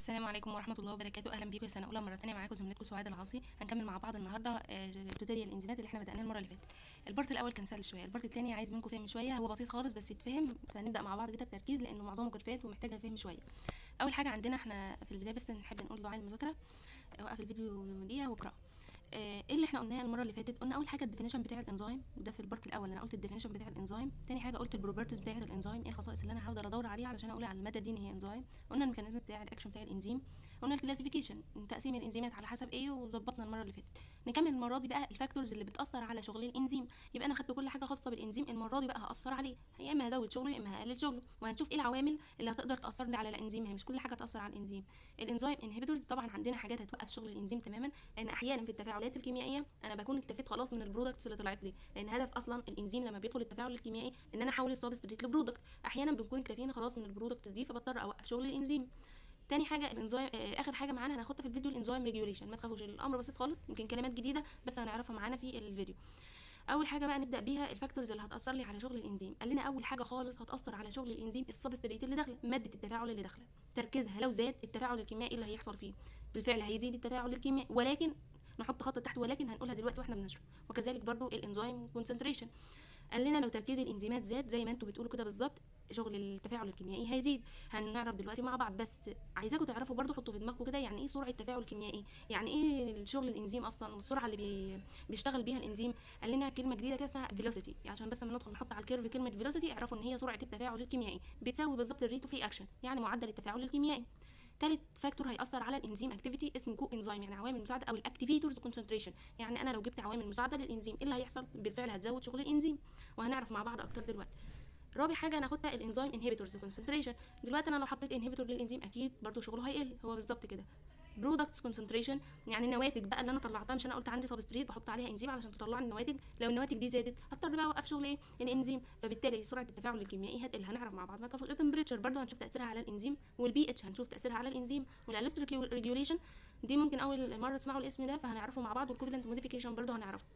السلام عليكم ورحمة الله وبركاته أهلا بيكم يا سنة أولى مرة تانية معاكم زميلتكم سعاد العاصي هنكمل مع بعض النهاردة آه، توتوريال الإنزيمات اللي احنا بدأناه المرة اللي فاتت البارت الأول كان سهل شوية البارت التاني عايز منكم فهم شوية هو بسيط خالص بس يتفهم فنبدأ مع بعض كده بتركيز لأنه معظمه كرفات ومحتاجة فهم شوية أول حاجة عندنا احنا في البداية بس نحب نقول دعاء المذاكرة وقف الفيديو دقيقة واقرأ آه، ايه اللي احنا قلناه المره اللي فاتت قلنا اول حاجه الديفينيشن بتاع الانزيم وده في البارت الاول انا قلت الديفينيشن بتاع الانزيم تاني حاجه قلت البروبرتيز بتاعه الانزيم ايه الخصائص اللي انا هفضل ادور عليها علشان اقول على الماده دي ان هي انزيم قلنا الميكانيزم بتاع الاكشن بتاع الانزيم قلنا الكلاسيفيكيشن تقسيم الانزيمات على حسب ايه وظبطنا المره اللي فاتت نكمل المره دي بقى الفاكتورز اللي بتاثر على شغل الانزيم يبقى انا خدت كل حاجه خاصه بالانزيم المره دي بقى هاثر عليه يا اما هزود شغله يا اما هقلل شغله وهنشوف ايه العوامل اللي هتقدر تاثر لي على الانزيم هي مش كل حاجه تاثر على الانزيم الانزيم انهبيتورز طبعا عندنا حاجات هتوقف شغل الانزيم تماما لان احيانا في التفاعلات الكيميائيه انا بكون اكتفيت خلاص من البرودكتس اللي طلعت لي لان هدف اصلا الانزيم لما بيدخل التفاعل الكيميائي ان انا احول السبستريت لبرودكت احيانا بنكون اكتفينا خلاص من البرودكتس دي فبضطر اوقف شغل الانزيم تاني حاجه الانزيم آه اخر حاجه معانا هناخدها في الفيديو الانزيم ريجوليشن ما تخافوش الامر بسيط خالص يمكن كلمات جديده بس هنعرفها معانا في الفيديو اول حاجه بقى نبدا بيها الفاكتورز اللي هتاثر لي على شغل الانزيم قال لنا اول حاجه خالص هتاثر على شغل الانزيم السبستريت اللي داخله ماده التفاعل اللي داخله تركيزها لو زاد التفاعل الكيميائي اللي هيحصل فيه بالفعل هيزيد التفاعل الكيميائي ولكن نحط خط تحت ولكن هنقولها دلوقتي واحنا بنشرح وكذلك برضو الانزيم كونسنتريشن قال لنا لو تركيز الانزيمات زاد زي ما انتوا بتقولوا كده بالظبط شغل التفاعل الكيميائي هيزيد هنعرف دلوقتي مع بعض بس عايزاكم تعرفوا برضو حطوا في دماغكم كده يعني ايه سرعه تفاعل كيميائي يعني ايه شغل الانزيم اصلا والسرعه اللي بي... بيشتغل بيها الانزيم قال لنا كلمه جديده كده اسمها فيلوسيتي عشان بس لما ندخل نحط على الكيرف كلمه فيلوسيتي اعرفوا ان هي سرعه التفاعل الكيميائي بتساوي بالظبط الريت في اكشن يعني معدل التفاعل الكيميائي تالت فاكتور هيأثر على الانزيم اكتيفيتي اسمه كو انزيم يعني عوامل مساعده او الاكتيفيتورز كونسنتريشن يعني انا لو جبت عوامل مساعده للانزيم ايه اللي هيحصل بالفعل هتزود شغل الانزيم وهنعرف مع بعض اكتر دلوقتي رابع حاجه هناخدها الانزيم انهبيتورز كونسنتريشن دلوقتي انا لو حطيت انهبيتور للانزيم اكيد برضو شغله هيقل هو بالظبط كده برودكتس كونسنتريشن يعني النواتج بقى اللي انا طلعتها مش انا قلت عندي سبستريت بحط عليها انزيم علشان تطلع لي النواتج لو النواتج دي زادت هضطر بقى اوقف شغل ايه الانزيم فبالتالي سرعه التفاعل الكيميائي هتقل هنعرف مع بعض ما التمبريتشر برضه هنشوف تاثيرها على الانزيم والبي اتش هنشوف تاثيرها على الانزيم والالستريك ريجوليشن دي ممكن اول مره تسمعوا الاسم ده فهنعرفه مع بعض والكوفلنت موديفيكيشن برضه هنعرفه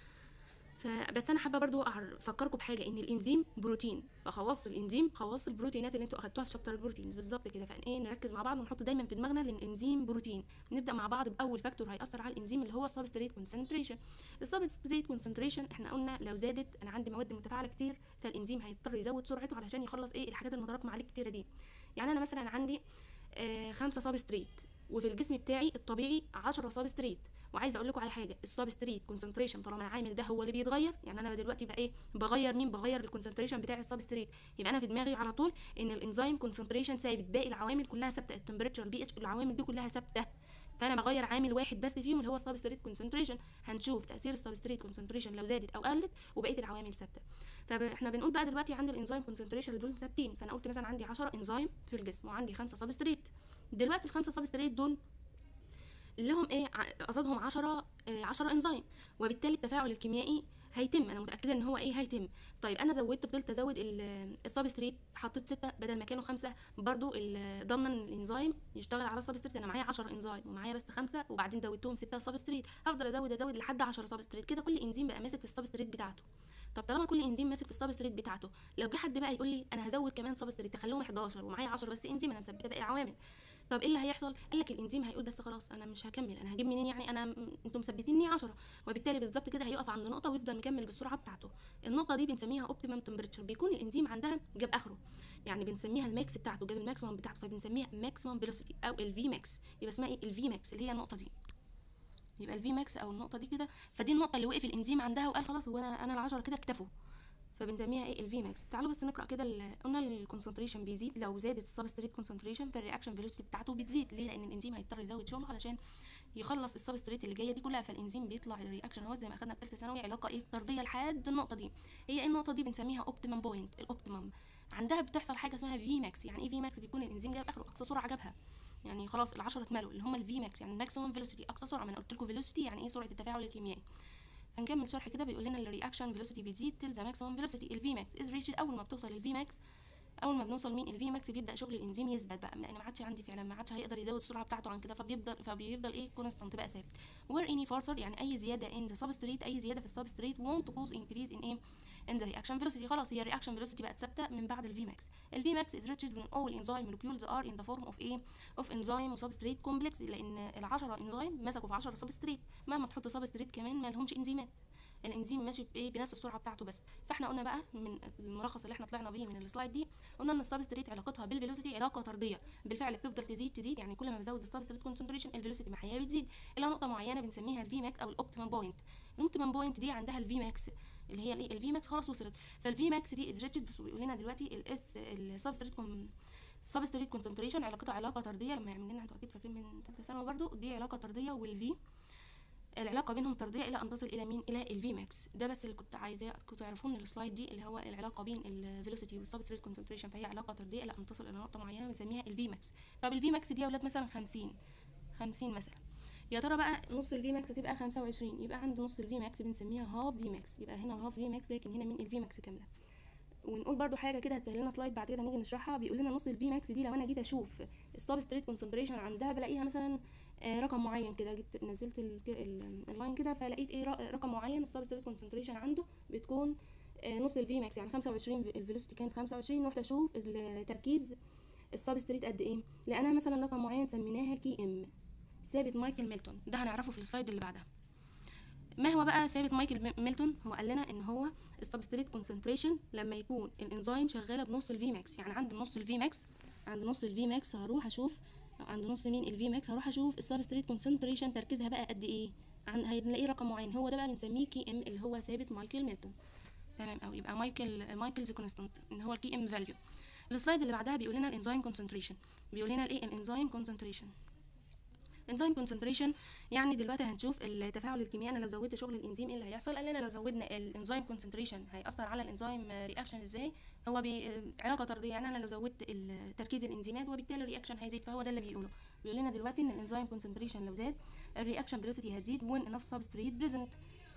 فبس انا حابه برضو افكركم بحاجه ان الانزيم بروتين فخواص الانزيم خواص البروتينات اللي انتوا اخدتوها في شابتر البروتينز بالظبط كده فايه نركز مع بعض ونحط دايما في دماغنا ان الانزيم بروتين نبدا مع بعض باول فاكتور هياثر على الانزيم اللي هو السبستريت كونسنتريشن السبستريت كونسنتريشن احنا قلنا لو زادت انا عندي مواد متفاعله كتير فالانزيم هيضطر يزود سرعته علشان يخلص ايه الحاجات المتراكمه عليه كتيره دي يعني انا مثلا عندي آه خمسة سبستريت وفي الجسم بتاعي الطبيعي 10 سبستريت وعايزه اقول لكم على حاجه السبستريت كونسنتريشن طالما العامل ده هو اللي بيتغير يعني انا دلوقتي بقى ايه بغير مين بغير الكونسنتريشن بتاع السبستريت يبقى انا في دماغي على طول ان الانزيم كونسنتريشن ثابت باقي العوامل كلها ثابته التمبريتشر البي اتش العوامل دي كلها ثابته فانا بغير عامل واحد بس فيهم اللي هو السبستريت كونسنتريشن هنشوف تاثير السبستريت كونسنتريشن لو زادت او قلت وبقيه العوامل ثابته فاحنا بنقول بقى دلوقتي عند الانزيم كونسنتريشن دول ثابتين فانا قلت مثلا عندي 10 انزيم في الجسم وعندي خمسه سبستريت دلوقتي الخمسه سبستريت دول لهم ايه قصادهم 10 10 انزيم وبالتالي التفاعل الكيميائي هيتم انا متاكده ان هو ايه هيتم طيب انا زودت فضلت ازود السبستريت حطيت ستة بدل ما كانوا خمسة برضو ضمن الانزيم يشتغل على السبستريت انا معايا 10 انزيم ومعايا بس خمسة وبعدين زودتهم ستة سبستريت هفضل ازود ازود لحد 10 سبستريت كده كل انزيم بقى ماسك في السبستريت بتاعته طب طالما كل انزيم ماسك في السبستريت بتاعته لو جه حد بقى يقول لي انا هزود كمان سبستريت تخليهم 11 ومعايا 10 بس انزيم انا مثبته باقي العوامل طب ايه اللي هيحصل قال لك الانزيم هيقول بس خلاص انا مش هكمل انا هجيب منين يعني انا انتم مثبتيني 10 وبالتالي بالظبط كده هيقف عند نقطه ويفضل مكمل بالسرعه بتاعته النقطه دي بنسميها اوبتيمم تمبريتشر بيكون الانزيم عندها جاب اخره يعني بنسميها الماكس بتاعته جاب الماكسيمم بتاعته فبنسميها ماكسيمم فيلوسيتي او الفي ماكس يبقى اسمها ايه الفي ماكس اللي هي النقطه دي يبقى الفي ماكس او النقطه دي كده فدي النقطه اللي وقف الانزيم عندها وقال خلاص هو انا انا ال10 كده اكتفوا فبنسميها ايه الفي ماكس تعالوا بس نقرا كده قلنا الكونسنتريشن بيزيد لو زادت السبستريت كونسنتريشن فالرياكشن فيلوسيتي بتاعته بتزيد ليه لان الانزيم هيضطر يزود شغله علشان يخلص السبستريت اللي جايه دي كلها فالانزيم بيطلع الرياكشن اهو زي ما اخدنا في ثالثه ثانوي علاقه ايه طرديه لحد النقطه دي هي ايه النقطه دي بنسميها اوبتيمم بوينت الاوبتيمم عندها بتحصل حاجه اسمها في ماكس يعني ايه في ماكس بيكون الانزيم جاب اخره اقصى سرعه جابها يعني خلاص ال10 اتملوا اللي هم الفي ماكس يعني الماكسيمم فيلوسيتي اقصى سرعه ما انا قلت لكم فيلوسيتي يعني ايه سرعه التفاعل الكيميائي هنكمل شرح كده بيقول لنا الرياكشن فيلوسيتي بتزيد تل ذا ماكسيمم فيلوسيتي الفي ماكس از ريتشد اول ما بتوصل الفي ماكس اول ما بنوصل مين الفي ماكس بيبدا شغل الانزيم يثبت بقى لان ما عادش عندي فعلا ما عادش هيقدر يزود السرعه بتاعته عن كده فبيفضل فبيفضل ايه كونستانت بقى ثابت where any further يعني اي زياده in the substrate اي زياده في السبستريت won't cause increase in ايه in the reaction velocity خلاص هي الرياكشن velocity بقت ثابته من بعد الفي ماكس الفي ماكس is reached when all enzyme molecules are in the form of ايه of enzyme substrate complex لان ال10 انزيم مسكوا في 10 سبستريت مهما تحط سبستريت كمان ما لهمش انزيمات الانزيم ماشي بايه بنفس السرعه بتاعته بس فاحنا قلنا بقى من الملخص اللي احنا طلعنا بيه من السلايد دي قلنا ان السبستريت علاقتها بالفيلوسيتي علاقه طرديه بالفعل بتفضل تزيد تزيد يعني كل ما بزود السبستريت كونسنتريشن الفيلوسيتي معايا بتزيد الى نقطه معينه بنسميها الفي ماكس او الاوبتيمم بوينت الاوبتيمم بوينت دي عندها الفي ماكس اللي هي الايه الفي ماكس خلاص وصلت فالفي ماكس دي از ريتشد بس بيقول لنا دلوقتي الاس السبستريت السبستريت كونسنتريشن علاقتها علاقه طرديه لما يعمل لنا انتوا اكيد فاكرين من ثالثه ثانوي برضو دي علاقه طرديه والفي العلاقة بينهم طردية إلى أن تصل إلى مين؟ إلى الفي ماكس ده بس اللي كنت عايزاه كنتوا تعرفوه من السلايد دي اللي هو العلاقة بين الفيلوسيتي والسبستريت كونسنتريشن فهي علاقة طردية إلى أن تصل إلى نقطة معينة بنسميها الفي ماكس طب الفي ماكس دي يا ولاد مثلا 50 50 مثلا يا ترى بقى نص الفي ماكس هتبقى 25 يبقى عند نص الفي ماكس بنسميها هاف في ماكس يبقى هنا هاف في ماكس لكن هنا مين الفي ماكس كاملة ونقول برضو حاجه كده هتسهل لنا سلايد بعد كده نيجي نشرحها بيقول لنا نص الفي ماكس دي لو انا جيت اشوف السبستريت كونسنتريشن عندها بلاقيها مثلا آه، رقم معين كده جبت نزلت ال- ال- اللاين كده فلقيت ايه ر- رقم معين السبستريت كونسنتريشن عنده بتكون آه، نص الفي ماكس يعني 25 الفيلوسيتي كانت 25 رحت اشوف التركيز السبستريت قد ايه لقيناها مثلا رقم معين سميناها كي ام ثابت مايكل ميلتون ده هنعرفه في السلايد اللي بعدها ما هو بقى ثابت مايكل مي- ميلتون هو قال لنا ان هو السبستريت كونسنتريشن لما يكون الانزيم شغاله بنص الفي ماكس يعني عند نص الفي ماكس عند نص الفي ماكس هروح اشوف عند نص مين الفي ماكس هروح اشوف السبستريت كونسنتريشن تركيزها بقى قد ايه عن هنلاقيه رقم معين هو ده بقى بنسميه كي ام اللي هو ثابت مايكل ميلتون تمام او يبقى مايكل مايكلز كونستانت اللي هو الكي ام فاليو السلايد اللي بعدها بيقول لنا الانزيم كونسنتريشن بيقول لنا الايه الانزيم كونسنتريشن انزيم كونسنتريشن يعني دلوقتي هنشوف التفاعل الكيميائي انا لو زودت شغل الانزيم ايه اللي هيحصل قال لنا لو زودنا الانزيم كونسنتريشن هيأثر على الانزيم رياكشن ازاي هو بي علاقه طرديه يعني انا لو زودت ال- تركيز الانزيمات وبالتالي الرياكشن هيزيد فهو ده اللي بيقوله بيقول لنا دلوقتي ان الانزيم كونسنتريشن لو زاد الرياكشن فيلوسيتي هتزيد when enough substrate present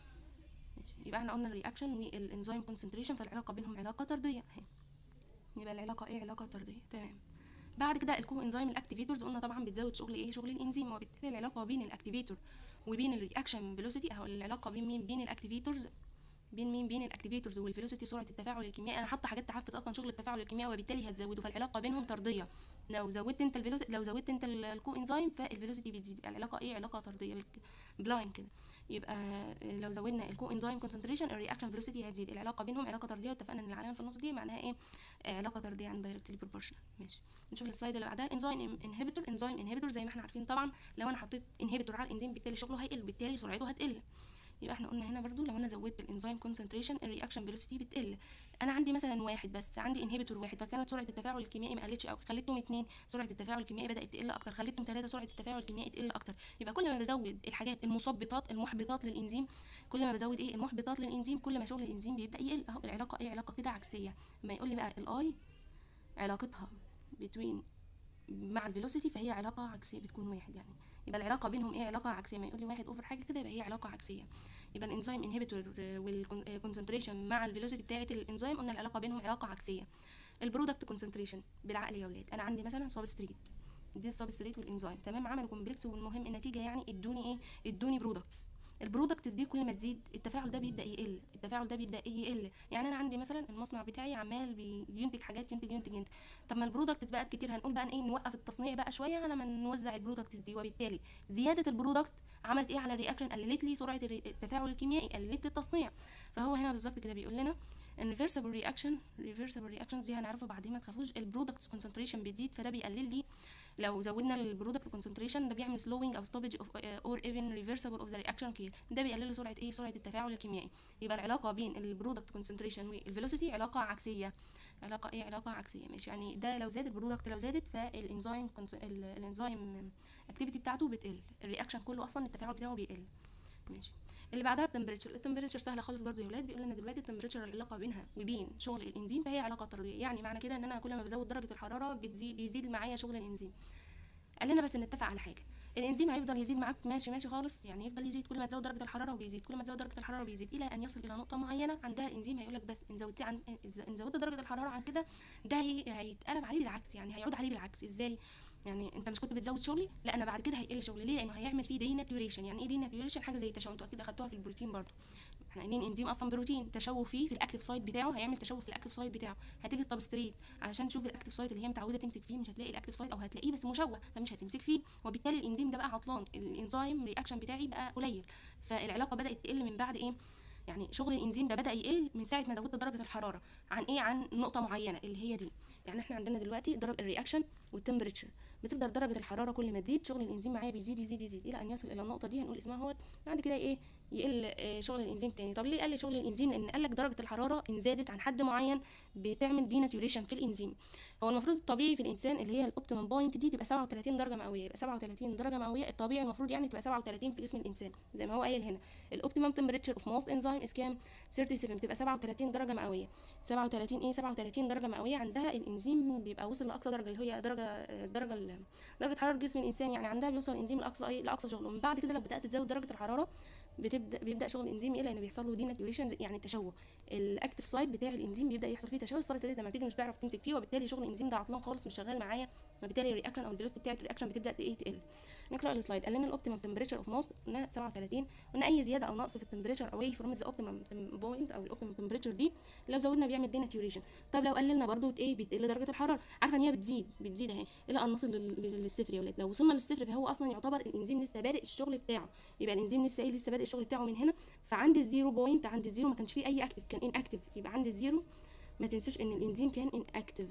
يبقى احنا قلنا الرياكشن والانزيم كونسنتريشن فالعلاقه بينهم علاقه طرديه اهي يبقى العلاقه ايه علاقه طرديه تمام بعد كده الكو انزيم الاكتيفيتورز قلنا طبعا بتزود شغل ايه شغل الانزيم وبالتالي العلاقه بين الاكتيفيتور وبين الرياكشن فيلوسيتي او العلاقه بين مين بين الاكتيفيتورز بين مين بين الاكتيفيتورز والفيلوسيتي سرعه التفاعل الكيميائي انا حاطه حاجات تحفز اصلا شغل التفاعل الكيميائي وبالتالي هتزوده فالعلاقه بينهم طرديه لو زودت انت الفيلوسيتي لو زودت انت ال- الكو انزيم فالفيلوسيتي بتزيد يبقى العلاقه ايه علاقه طرديه بالك- بلاين كده يبقى آه، لو زودنا الكو انزيم كونسنتريشن الرياكشن فيلوسيتي هتزيد العلاقه بينهم علاقه طرديه واتفقنا ان العلامه في النص دي معناها ايه آه، علاقه طرديه عن دايركتلي بروبورشنال ماشي نشوف السلايد اللي بعدها الانزيم انهبيتور انزيم انهبيتور زي ما احنا عارفين طبعا لو انا حطيت انهبيتور على الانزيم بالتالي شغله هيقل بالتالي سرعته هتقل يبقى احنا قلنا هنا برضو لو انا زودت الانزيم كونسنتريشن الرياكشن فيلوسيتي بتقل انا عندي مثلا واحد بس عندي انهبيتور واحد فكانت سرعه التفاعل الكيميائي ما قلتش قوي خليتهم اتنين سرعه التفاعل الكيميائي بدات تقل اكتر خليتهم ثلاثه سرعه التفاعل الكيميائي تقل اكتر يبقى كل ما بزود الحاجات المثبطات المحبطات للانزيم كل ما بزود ايه المحبطات للانزيم كل ما شغل الانزيم بيبدا يقل اهو العلاقه ايه علاقه كده عكسيه ما يقول لي بقى الاي علاقتها بين مع الفيلوسيتي فهي علاقه عكسيه بتكون واحد يعني يبقى العلاقه بينهم ايه علاقه عكسيه ما يقول لي واحد اوفر حاجه كده يبقى هي علاقه عكسيه يبقى الانزيم انهبيتور والكونسنتريشن مع الفيلوسيتي بتاعه الانزيم قلنا العلاقه بينهم علاقه عكسيه البرودكت كونسنتريشن بالعقل يا ولاد انا عندي مثلا سبستريت دي السبستريت والانزيم تمام عملوا كومبلكس والمهم النتيجه يعني ادوني ايه ادوني برودكتس البرودكتس دي كل ما تزيد التفاعل ده بيبدا يقل التفاعل ده بيبدا ايه يقل يعني انا عندي مثلا المصنع بتاعي عمال بي- بينتج حاجات ينتج ينتج ينتج طب ما البرودكتس بقت كتير هنقول بقى ايه نوقف التصنيع بقى شويه على ما نوزع البرودكتس دي وبالتالي زياده البرودكت عملت ايه على الرياكشن قللت لي سرعه الري- التفاعل الكيميائي قللت التصنيع فهو هنا بالظبط كده بيقول لنا ان reversible reaction reversible reactions دي هنعرفه بعدين ما تخافوش البرودكتس concentration بتزيد فده بيقلل لي لو زودنا البرودكت كونسنتريشن ده بيعمل slowing او stoppage of or even reversible of the reaction occur ده بيقلل لي سرعه ايه سرعه التفاعل الكيميائي يبقى العلاقه بين البرودكت كونسنتريشن والفيلوسيتي علاقه عكسيه علاقه ايه علاقه عكسيه ماشي يعني ده لو زاد البرودكت لو زادت فالانزيم الانزيم اكتيفيتي بتاعته بتقل الرياكشن كله اصلا التفاعل بتاعه بيقل ماشي اللي بعدها التمبريتشر التمبريتشر سهله خالص برضو يا ولاد بيقول لنا دلوقتي التمبريتشر العلاقه بينها وبين شغل الانزيم فهي علاقه طرديه يعني معنى كده ان انا كل ما بزود درجه الحراره بتزيد بيزيد معايا شغل الانزيم قال لنا بس نتفق على حاجه الانزيم هيفضل يزيد معاك ماشي ماشي خالص يعني يفضل يزيد كل ما تزود درجه الحراره وبيزيد كل ما تزود درجه الحراره بيزيد الى ان يصل الى نقطه معينه عندها الانزيم هيقول لك بس ان زودت عن ان زودت درجه الحراره عن كده ده هي... هيتقلب عليه بالعكس يعني هيعود عليه بالعكس ازاي يعني انت مش كنت بتزود شغلي لا انا بعد كده هيقل شغلي ليه لانه هيعمل فيه ديناتوريشن يعني ايه ديناتوريشن حاجه زي التشوه انتوا اكيد اخدتوها في البروتين برضو احنا قايلين انزيم اصلا بروتين تشوه فيه في الاكتيف سايت بتاعه هيعمل تشوه في الاكتيف سايت بتاعه هتيجي السبستريت علشان تشوف الاكتيف سايت اللي هي متعوده تمسك فيه مش هتلاقي الاكتيف سايت او هتلاقيه بس مشوه فمش هتمسك فيه وبالتالي الانزيم ده بقى عطلان الانزيم رياكشن بتاعي بقى قليل فالعلاقه بدات تقل من بعد ايه يعني شغل الانزيم ده بدا يقل من ساعه ما زودت درجه الحراره عن ايه عن نقطه معينه اللي هي دي يعني احنا عندنا دلوقتي درجه الرياكشن والتمبريتشر بتفضل درجه الحراره كل ما تزيد شغل الانزيم معايا بيزيد يزيد يزيد الى ان يصل الى النقطه دي هنقول اسمها اهوت بعد كده ايه يقل آه، شغل الانزيم تاني طب ليه قل شغل الانزيم لان قال لك درجه الحراره ان زادت عن حد معين بتعمل ديناتوريشن في الانزيم هو المفروض الطبيعي في الانسان اللي هي الاوبتيمم بوينت دي تبقى 37 درجه مئويه يبقى 37 درجه مئويه الطبيعي المفروض يعني تبقى 37 في جسم الانسان زي ما هو قايل هنا الاوبتيمم تمبريتشر اوف موست انزيم از كام 37 بتبقى 37 درجه مئويه 37 ايه 37 درجه مئويه عندها الانزيم بيبقى وصل لاقصى درجه اللي هي درجه الدرجه ال- درجه حراره جسم الانسان يعني عندها بيوصل الانزيم لاقصى ايه لاقصى شغله من بعد كده لما بدات تزود درجه الحراره بتبدا بيبدا شغل الانزيم يقل لان بيحصل له ديناتوريشن يعني التشوه الاكتيف سايت بتاع الانزيم بيبدا يحصل فيه تشوه السبستريت لما بتيجي مش بتعرف تمسك فيه وبالتالي شغل الانزيم ده عطلان خالص مش شغال معايا وبالتالي الرياكشن او الفيلوسيتي بتاعت الرياكشن بتبدا ايه تقل نقرا السلايد قال لنا الاوبتيمم تمبريتشر اوف موست قلنا 37 قلنا اي زياده او نقص في التمبريتشر اواي فروم ذا اوبتيمم بوينت او الاوبتيمم تمبريتشر دي لو زودنا بيعمل ديناتوريشن طب لو قللنا برضو ايه بتقل درجه الحراره عارفه ان هي بتزيد بتزيد اهي الى ان نصل لل- للصفر يا ولاد لو وصلنا للصفر فهو اصلا يعتبر الانزيم لسه بادئ الشغل بتاعه يبقى الانزيم لسه ايه لسه بادئ الشغل بتاعه من هنا فعند الزيرو بوينت عند الزيرو ما كانش فيه اي اكتف كان ان اكتف يبقى عند الزيرو ما تنسوش ان الانزيم كان ان اكتف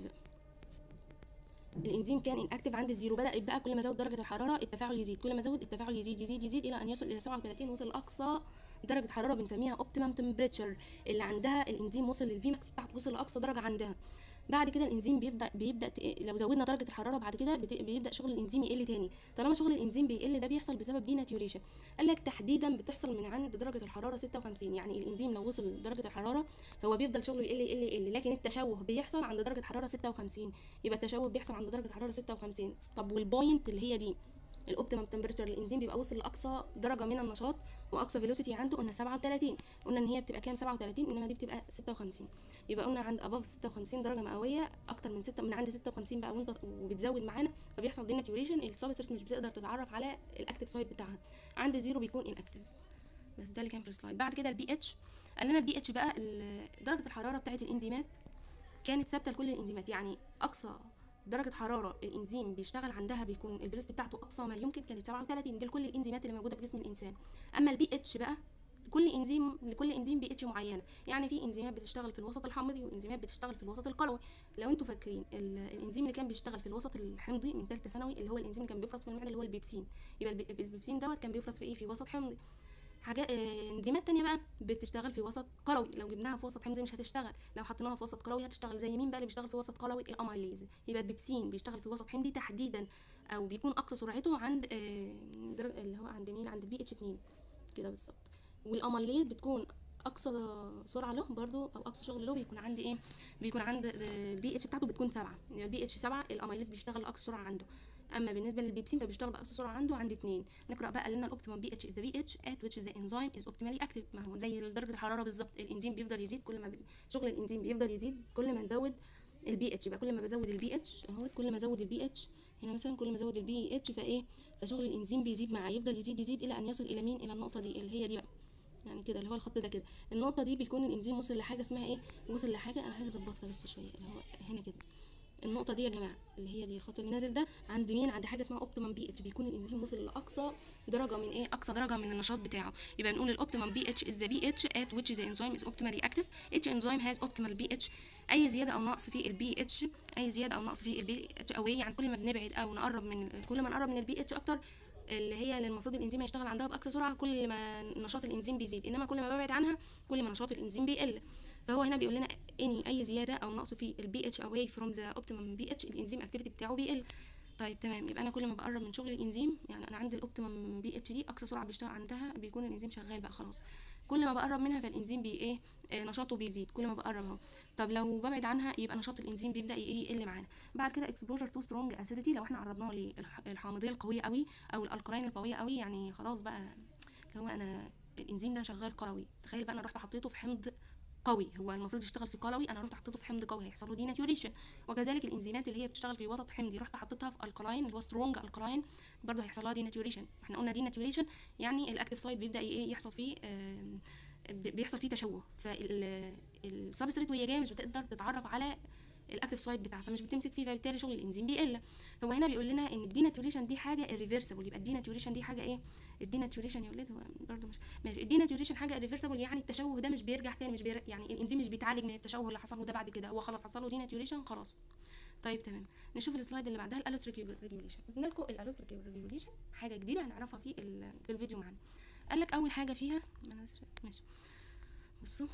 الانزيم كان ان اكتف عند الزيرو بدا يبقى كل ما زود درجه الحراره التفاعل يزيد كل ما زود التفاعل يزيد يزيد يزيد الى ان يصل الى 37 وصل لاقصى درجه حراره بنسميها اوبتيمم تمبريتشر اللي عندها الانزيم وصل للفي ماكس بتاعته وصل لاقصى درجه عندها بعد كده الانزيم بيبدا بيبدا ت- لو زودنا درجه الحراره بعد كده بت- بيبدا شغل الانزيم يقل تاني طالما شغل الانزيم بيقل ده بيحصل بسبب ديناتوريشن قال لك تحديدا بتحصل من عند درجه الحراره 56 يعني الانزيم لو وصل لدرجه الحراره هو بيفضل شغله يقل يقل يقل لكن التشوه بيحصل عند درجه حراره 56 يبقى التشوه بيحصل عند درجه حراره 56 طب والبوينت اللي هي دي الاوبتيمم تمبريتشر الانزيم بيبقى وصل لاقصى درجه من النشاط واقصى فيلوسيتي عنده قلنا 37 قلنا ان هي بتبقى كام 37 انما دي بتبقى 56 يبقى قلنا عند اباف 56 درجه مئويه اكتر من 6 من عند 56 بقى وانت وبتزود معانا فبيحصل ديناتوريشن السبستريت مش بتقدر تتعرف على الاكتيف سايت بتاعها عند زيرو بيكون انكتيف بس ده اللي كان في السلايد بعد كده البي اتش قال لنا البي اتش بقى ال- درجه الحراره بتاعه الانزيمات كانت ثابته لكل الانزيمات يعني اقصى درجة حرارة الإنزيم بيشتغل عندها بيكون الفيلوسيتي بتاعته أقصى ما يمكن كانت 37 دي لكل الإنزيمات اللي موجودة في جسم الإنسان أما البي اتش بقى لكل انزيم لكل انزيم بي اتش معينه يعني في انزيمات بتشتغل في الوسط الحامضي وانزيمات بتشتغل في الوسط القلوي لو انتوا فاكرين ال- الانزيم اللي كان بيشتغل في الوسط الحمضي من ثالثه ثانوي اللي هو الانزيم اللي كان بيفرز في المعده اللي هو البيبسين يبقى الب- البيبسين دوت كان بيفرز في ايه في وسط حمضي حاجات آه، انزيمات تانية بقى بتشتغل في وسط قلوي لو جبناها في وسط حمضي مش هتشتغل لو حطيناها في وسط قلوي هتشتغل زي مين بقى اللي بيشتغل في وسط قلوي الاميليز يبقى البيبسين بيشتغل في وسط حمضي تحديدا او بيكون اقصى سرعته عند آه، در- اللي هو عند مين عند البي اتش 2 كده بالظبط والاميليز بتكون اقصى سرعه له برضو او اقصى شغل له بيكون عند ايه بيكون عند البي اتش بتاعته بتكون سبعة يعني البي اتش سبعة الاميليز بيشتغل اقصى سرعه عنده اما بالنسبه للبيبسين فبيشتغل باقصى سرعه عنده عند اتنين نقرا بقى لنا الاوبتيمم بي اتش از ذا بي اتش ات which the enzyme is optimally active ما هو زي درجه الحراره بالظبط الانزيم بيفضل يزيد كل ما بي... شغل الانزيم بيفضل يزيد كل ما نزود البي اتش يبقى كل ما بزود البي اتش اهو كل ما ازود البي اتش هنا مثلا كل ما ازود البي اتش فايه فشغل الانزيم بيزيد معاه يفضل يزيد يزيد الى ان يصل الى مين الى النقطه دي اللي هي دي بقى يعني كده اللي هو الخط ده كده النقطه دي بيكون الانزيم وصل لحاجه اسمها ايه وصل لحاجه انا عايزه اظبطها بس شويه اللي هو هنا كده النقطة دي يا جماعة اللي هي دي الخط اللي نازل ده عند مين عند حاجة اسمها اوبتيمم بي اتش بيكون الانزيم وصل لأقصى درجة من ايه أقصى درجة من النشاط بتاعه يبقى بنقول الاوبتيمم بي اتش is the pH at which the enzyme is optimally active each enzyme has optimal pH أي زيادة أو نقص في البي اتش أي زيادة أو نقص في البي اتش أو ايه يعني كل ما بنبعد أو نقرب من كل ما نقرب من البي اتش أكتر اللي هي اللي المفروض الانزيم يشتغل عندها باقصى سرعه كل ما نشاط الانزيم بيزيد انما كل ما ببعد عنها كل ما نشاط الانزيم بيقل فهو هنا بيقول لنا اني اي زياده او نقص في البي اتش away from the optimum بي اتش الانزيم اكتيفيتي بتاعه بيقل طيب تمام يبقى انا كل ما بقرب من شغل الانزيم يعني انا عندي الاوبتيمم بي اتش دي اقصى سرعه بيشتغل عندها بيكون الانزيم شغال بقى خلاص كل ما بقرب منها فالانزيم بي ايه آه، نشاطه بيزيد كل ما بقرب اهو طب لو ببعد عنها يبقى نشاط الانزيم بيبدا ايه يقل معانا بعد كده exposure to strong acidity لو احنا عرضناه للحامضيه القويه قوي او الالقلاين القويه قوي يعني خلاص بقى اللي هو انا الانزيم ده شغال قوي تخيل بقى انا رحت حطيته في حمض قوي هو المفروض يشتغل في قلوي انا رحت حطيته في حمض قوي هيحصل له ديناتوريشن وكذلك الانزيمات اللي هي بتشتغل في وسط حمضي رحت حطيتها في الكلاين اللي هو سترونج الكلاين برضه هيحصل لها ديناتوريشن احنا قلنا ديناتوريشن يعني الاكتيف سايت بيبدا ايه يحصل فيه آم، ب- بيحصل فيه تشوه فالسبستريت وهي جايه مش بتقدر تتعرف على الاكتيف سايت بتاعها فمش بتمسك فيه فبالتالي شغل الانزيم بيقل هو هنا بيقول لنا ان الديناتوريشن دي حاجه irreversible يبقى الديناتوريشن دي حاجه ايه الديناتوريشن يا ولاد هو برضه مش ماشي الديناتوريشن حاجه irreversible يعني التشوه ده مش بيرجع تاني مش بير... يعني الانزيم مش بيتعالج من التشوه اللي حصل له ده بعد كده هو خلاص حصل له ديناتوريشن خلاص طيب تمام نشوف السلايد اللي بعدها الالوستريك ريجوليشن قلنا لكم الالوستريك ريجوليشن حاجه جديده هنعرفها في ال- في الفيديو معانا قال لك اول حاجه فيها ما أنا نسيت- ماشي بصوا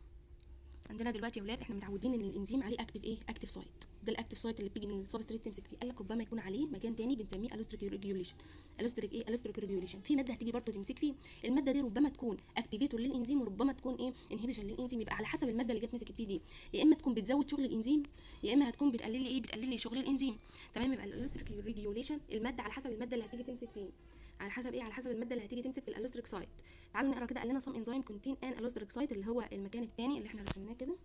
عندنا دلوقتي يا ولاد احنا متعودين ان الانزيم عليه اكتف ايه اكتف سايت ده الاكتف سايت اللي بتيجي من السبستريت تمسك فيه قال لك ربما يكون عليه مكان تاني بنسميه الوستريك ريجوليشن الوستريك ايه الوستريك ريجوليشن في ماده هتيجي برضه تمسك فيه الماده دي ربما تكون اكتيفيتور للانزيم وربما تكون ايه انهبيشن للانزيم يبقى على حسب الماده اللي جت مسكت فيه دي يا اما تكون بتزود شغل الانزيم يا اما هتكون بتقلل لي ايه بتقلل لي شغل الانزيم تمام يبقى الالوستريك ريجوليشن الماده على حسب الماده اللي هتيجي تمسك فيه على حسب ايه على حسب الماده اللي هتيجي تمسك في الالوستريك سايت تعالوا نقرا كده قال لنا سم انزيم كونتين ان الوستريك سايت اللي هو المكان الثاني اللي احنا رسمناه كده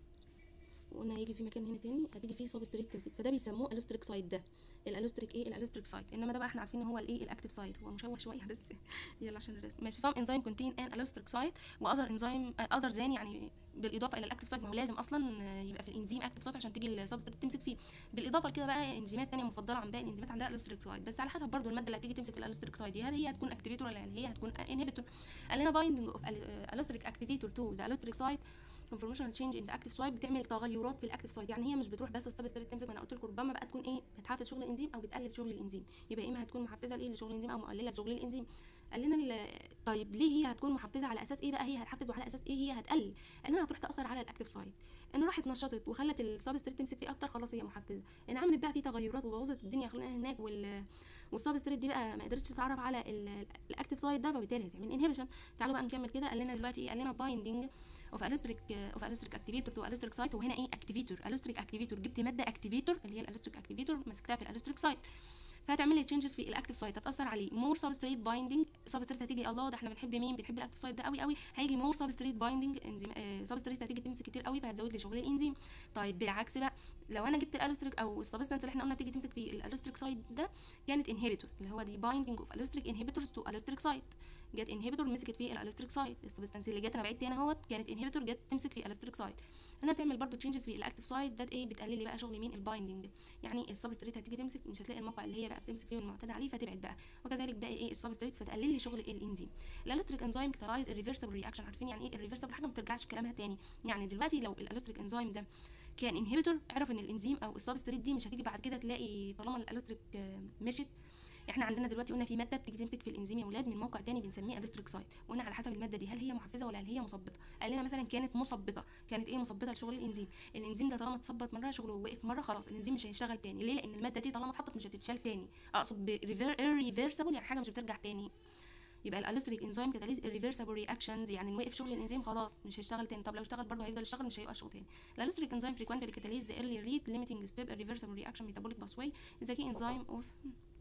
وقلنا هيجي في مكان هنا تاني هتيجي فيه سبستريت تمسك فده بيسموه الوستريك سايت ده الالوستريك ايه الالوستريك سايت انما ده بقى احنا عارفين ان هو الايه الاكتيف سايت هو مشوه شويه بس يلا عشان الرسم ماشي سام انزيم كونتين ان الوستريك سايت واذر انزيم اذر ذان يعني بالاضافه الى الاكتيف سايت ما هو لازم اصلا آه، يبقى في الانزيم اكتيف سايت عشان تيجي السبستريت تمسك فيه بالاضافه لكده بقى انزيمات تانية مفضله عن باقي الانزيمات عندها الوستريك سايت بس على حسب برضو الماده اللي هتيجي تمسك الالوستريك سايت دي هل هي هتكون اكتيفيتور ولا هل هي هتكون انهبيتور قال لنا بايندنج اوف الوستريك اكتيفيتور تو ذا الوستريك سايت انفورميشن تشينج ان ذا اكتيف سايت بتعمل تغيرات في الاكتيف سايت يعني هي مش بتروح بس السبستريت تمسك ما انا قلت لكم ربما بقى تكون ايه بتحفز شغل الانزيم او بتقلل شغل الانزيم يبقى اما هتكون محفزه لايه لشغل الانزيم او مقلله لشغل الانزيم قال لنا ال- طيب ليه هي هتكون محفزه على اساس ايه بقى هي هتحفز وعلى اساس ايه هي هتقلل قال لنا هتروح تاثر على الاكتيف سايت ان راحت نشطت وخلت السبستريت تمسك فيه اكتر خلاص هي محفزه ان عملت بقى فيه تغيرات وبوظت الدنيا خلقنا هناك وال والسبستريت دي بقى ما قدرتش تتعرف على ال- الاكتيف سايت ده فبالتالي هتعمل انهبيشن تعالوا بقى نكمل كده قال لنا دلوقتي ايه قال لنا بايندينج اوف الستريك اوف الستريك اكتيفيتور تو الستريك سايت وهنا ايه اكتيفيتور الستريك اكتيفيتور جبت ماده اكتيفيتور اللي هي الالستريك اكتيفيتور مسكتها في الالستريك سايت فهتعمل لي تشينجز في الاكتيف سايت هتاثر عليه مور سبستريت بايندينج سبستريت هتيجي الله ده احنا بنحب مين بنحب الاكتيف سايت ده قوي قوي هيجي مور سبستريت بايندينج انزيم سبستريت هتيجي تمسك كتير قوي فهتزود لي شغل الانزيم طيب بالعكس بقى لو انا جبت الالستريك او السبستانس اللي احنا قلنا بتيجي تمسك في الالستريك سايت ده كانت انهبيتور اللي هو دي بايندينج اوف الستريك انهبيتورز تو الستريك سايت جت انهبيتور مسكت في الالستريك سايت السبستانس اللي جت انا بعدت هنا اهوت كانت انهبيتور جت تمسك في الالستريك سايت هنا بتعمل برضو تشينجز في الاكتيف سايت ده ايه بتقلل لي بقى شغل مين البايندينج يعني السبستريت هتيجي تمسك مش هتلاقي الموقع اللي هي بقى بتمسك فيه والمعتاد عليه فتبعد بقى وكذلك باقي ايه السبستريت فتقلل لي شغل الانزيم الالستريك انزيم كترايز الريفرسبل رياكشن عارفين يعني ايه الريفرسبل حاجه ما بترجعش في كلامها تاني يعني دلوقتي لو الالستريك انزيم ده كان انهبيتور اعرف ان الانزيم او السبستريت دي مش هتيجي بعد كده تلاقي طالما الالستريك آه، مشت احنا عندنا دلوقتي قلنا في ماده بتيجي تمسك في الانزيم يا ولاد من موقع تاني بنسميه الستريك سايت قلنا على حسب الماده دي هل هي محفزه ولا هل هي مثبطه قال لنا مثلا كانت مثبطه كانت ايه مثبطه لشغل الانزيم الانزيم ده طالما اتثبط مره شغله وقف مره خلاص الانزيم مش هيشتغل تاني ليه لان الماده دي طالما اتحطت مش هتتشال تاني اقصد بريفيرسبل يعني حاجه مش بترجع تاني يبقى الالستريك انزيم كاتاليز irreversible رياكشنز يعني وقف شغل الانزيم خلاص مش هيشتغل تاني طب لو اشتغل برضه هيفضل يشتغل مش هيبقى شغل تاني الالستريك انزيم frequently catalyze the early rate limiting step irreversible reaction metabolic pathway is a key enzyme of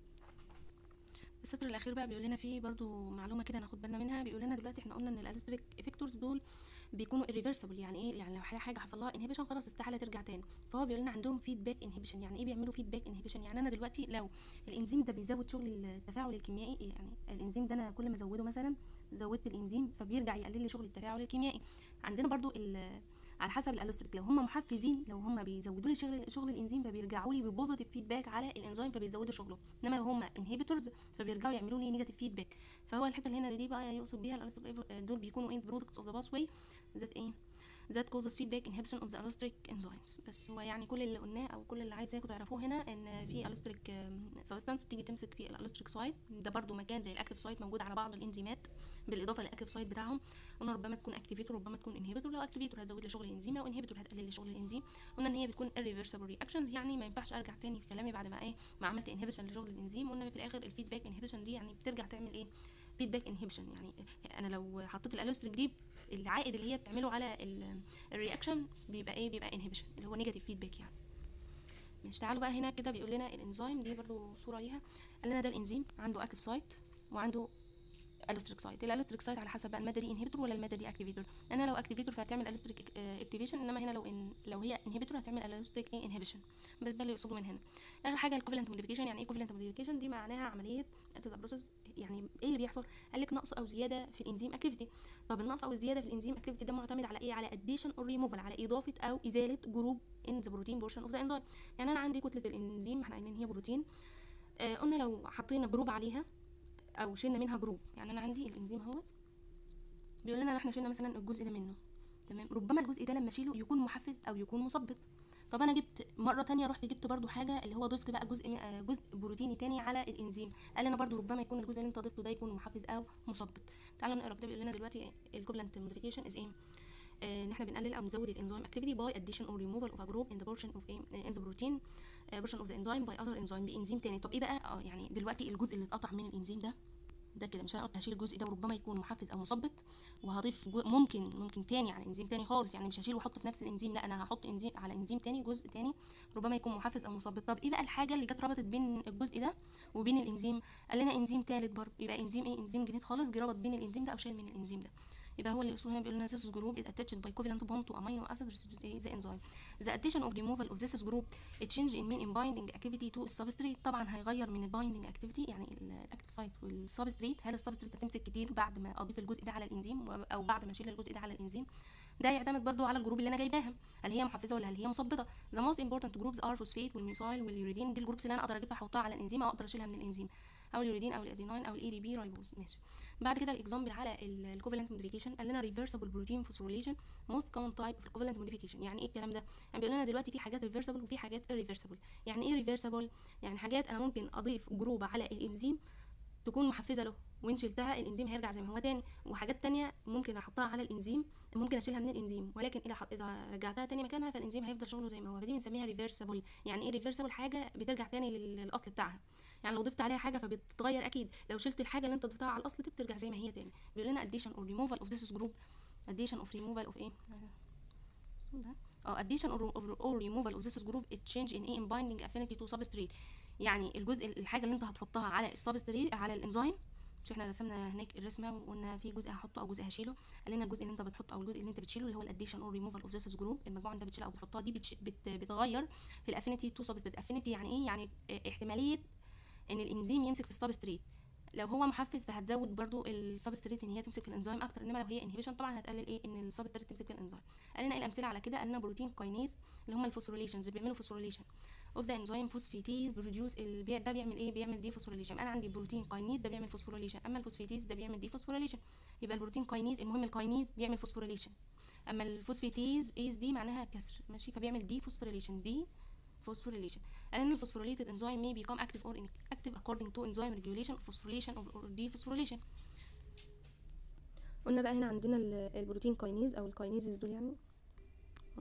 السطر الاخير بقى بيقول لنا فيه برضو معلومه كده ناخد بالنا منها بيقول لنا دلوقتي احنا قلنا ان الالستريك افكتورز دول بيكونوا irreversible يعني ايه يعني لو حاجه حصل لها انهبيشن خلاص استحاله ترجع تاني فهو بيقول لنا عندهم فيدباك انهبيشن يعني ايه بيعملوا فيدباك انهبيشن يعني انا دلوقتي لو الانزيم ده بيزود شغل التفاعل الكيميائي يعني الانزيم ده انا كل ما ازوده مثلا زودت الانزيم فبيرجع يقلل لي شغل التفاعل الكيميائي عندنا برضو ال- على حسب الالستريك لو هم محفزين لو هم بيزودوا لي شغل شغل الانزيم فبيرجعوا لي ببوزيتيف فيدباك على الانزيم فبيزودوا شغله انما لو هم انهبيتورز فبيرجعوا يعملوا لي نيجاتيف فيدباك فهو الحته اللي هنا دي بقى يقصد بيها الالستريك دول بيكونوا ايه برودكتس اوف ذا باث ذات ايه that causes feedback inhibition of the allostric enzymes بس هو يعني كل اللي قلناه او كل اللي عايزاكم تعرفوه هنا ان في allostric substance بتيجي تمسك في الالوستريك سايت ده برضو مكان زي الاكتيف سايت موجود على بعض الانزيمات بالاضافه للاكتيف سايت بتاعهم قلنا ربما تكون اكتيفيتور ربما تكون انهبيتور لو اكتيفيتور هتزود لي شغل الانزيم لو انهبيتور هتقلل لي شغل الانزيم قلنا ان هي بتكون irreversible reactions يعني ما ينفعش ارجع تاني في كلامي بعد ما ايه ما عملت انهبيشن لشغل الانزيم قلنا في الاخر الفيدباك انهبيشن دي يعني بترجع تعمل ايه فيدباك انهبيشن يعني انا لو حطيت الالوستريك دي العائد اللي هي بتعمله على الرياكشن بيبقى ايه بيبقى انهبيشن اللي هو نيجاتيف فيدباك يعني مش تعالوا بقى هنا كده بيقول لنا الانزيم دي برضو صوره ليها قال لنا ده الانزيم عنده اكتيف سايت وعنده الوستريك سايت الالوستريك سايت على حسب بقى الماده دي انهبيتور ولا الماده دي اكتيفيتور انا لو اكتيفيتور فهتعمل الوستريك اكتيفيشن انما هنا لو إن لو هي انهبيتور هتعمل الوستريك ايه انهبيشن بس ده اللي يقصده من هنا اخر حاجه الكوفالنت موديفيكيشن يعني ايه كوفالنت موديفيكيشن دي معناها عمليه اتس بروسيس يعني ايه اللي بيحصل قال لك نقص او زياده في الانزيم اكتيفيتي طب النقص او الزياده في الانزيم اكتيفيتي ده معتمد على ايه على اديشن اور ريموفال على اضافه او ازاله جروب ان ذا بروتين بورشن اوف ذا انزيم يعني انا عندي كتله الانزيم احنا قايلين هي بروتين آه قلنا لو حطينا جروب عليها او شلنا منها جروب يعني انا عندي الانزيم اهوت بيقول لنا لو احنا شلنا مثلا الجزء ده منه تمام ربما الجزء ده لما اشيله يكون محفز او يكون مثبط طب انا جبت مره تانية رحت جبت برضو حاجه اللي هو ضفت بقى جزء من- جزء بروتيني تاني على الانزيم قال لنا برضو ربما يكون الجزء اللي انت ضفته ده يكون محفز او مثبط تعالوا نقرا كده بيقول لنا دلوقتي الكوفلنت موديفيكيشن از ايه آه، ان احنا بنقلل او نزود الانزيم اكتيفيتي باي اديشن اور ريموفال اوف ا جروب ان ذا بورشن اوف ان ذا بروتين بورشن اوف ذا انزيم باي اذر انزيم بانزيم تاني طب ايه بقى اه يعني دلوقتي الجزء اللي اتقطع من الانزيم ده ده كده مش انا قلت هشيل الجزء ده وربما يكون محفز او مثبط وهضيف جو- ممكن ممكن تاني على انزيم تاني خالص يعني مش هشيل واحط في نفس الانزيم لا انا هحط انزيم على انزيم تاني جزء تاني ربما يكون محفز او مثبط طب ايه بقى الحاجه اللي جت ربطت بين الجزء ده وبين الانزيم قال لنا انزيم تالت برضه يبقى انزيم ايه انزيم جديد خالص جه ربط بين الانزيم ده او شايل من الانزيم ده يبقى هو اللي اسمه هنا بيقول لنا this group is attached by covalent bond to amino acid residues A the enzyme the addition or removal of this group a change in mean in binding activity to substrate طبعا هيغير من البايندنج activity يعني الاكتيف سايت والسبستريت هل السبستريت هتمسك كتير بعد ما اضيف الجزء ده على الانزيم و- او بعد ما اشيل الجزء ده على الانزيم ده يعتمد برضو على الجروب اللي انا جايباها هل هي محفزه ولا هل هي مثبطه the most important groups are phosphate والميثايل واليوريدين دي الجروبس اللي انا اقدر اجيبها احطها على الانزيم او اقدر اشيلها من الانزيم او اليوريدين او الادينين او الاي دي بي رايبوز ماشي بعد كده الاكزامبل على الكوفالنت موديفيكيشن قال لنا ريفرسبل بروتين فوسفوريليشن موست كومن تايب في الكوفالنت موديفيكيشن يعني ايه الكلام ده يعني بيقول لنا دلوقتي في حاجات ريفرسبل وفي حاجات irreversible يعني ايه ريفرسبل يعني حاجات انا ممكن اضيف جروب على الانزيم تكون محفزه له وان شلتها الانزيم هيرجع زي ما هو تاني وحاجات تانية ممكن احطها على الانزيم ممكن اشيلها من الانزيم ولكن اذا حط- اذا رجعتها تاني مكانها فالانزيم هيفضل شغله زي ما هو فدي بنسميها ريفرسبل يعني ايه ريفرسبل حاجه بترجع تاني لل- للاصل بتاعها يعني لو ضفت عليها حاجه فبتتغير اكيد لو شلت الحاجه اللي انت ضفتها على الاصل دي بترجع زي ما هي تاني بيقول لنا addition or removal of this group addition of removal of ايه ده اه addition or, or, or removal of this group is change in ايه in binding affinity to substrate يعني الجزء الحاجه اللي انت هتحطها على السبستريت على الانزيم مش احنا رسمنا هناك الرسمه وقلنا في جزء هحطه او جزء هشيله قال لنا الجزء اللي انت بتحطه او الجزء اللي انت بتشيله اللي هو الاديشن اور ريموفال اوف ذيس جروب المجموعه اللي انت بتشيلها او بتحطها دي بتش... بت... بتغير في الافينيتي تو سبستريت افينيتي يعني ايه يعني اه، احتماليه ان الانزيم يمسك في السبستريت لو هو محفز فهتزود برضو السبستريت ان هي تمسك في الانزيم اكتر انما لو هي انهبيشن طبعا هتقلل ايه ان السبستريت تمسك في الانزيم قال لنا ايه الامثله على كده قال لنا بروتين كاينيز اللي هم الفوسفوريليشنز اللي بيعملوا فوسفوريليشن اوف ذا انزيم فوسفيتيز بروديوس البيع ده بيعمل ايه بيعمل دي فوسفوريليشن انا عندي بروتين كاينيز ده بيعمل فوسفوريليشن اما الفوسفيتيز ده بيعمل دي فوسفوريليشن يبقى البروتين كاينيز المهم الكاينيز بيعمل فوسفوريليشن اما الفوسفيتيز ايز دي معناها كسر ماشي فبيعمل دي فوسفوريليشن دي phosphorylation and then the phosphorylated enzyme may become active or inactive according to enzyme regulation of phosphorylation or or dephosphorylation قلنا بقى هنا عندنا ال- البروتين كاينيز او الكاينيزز دول يعني اه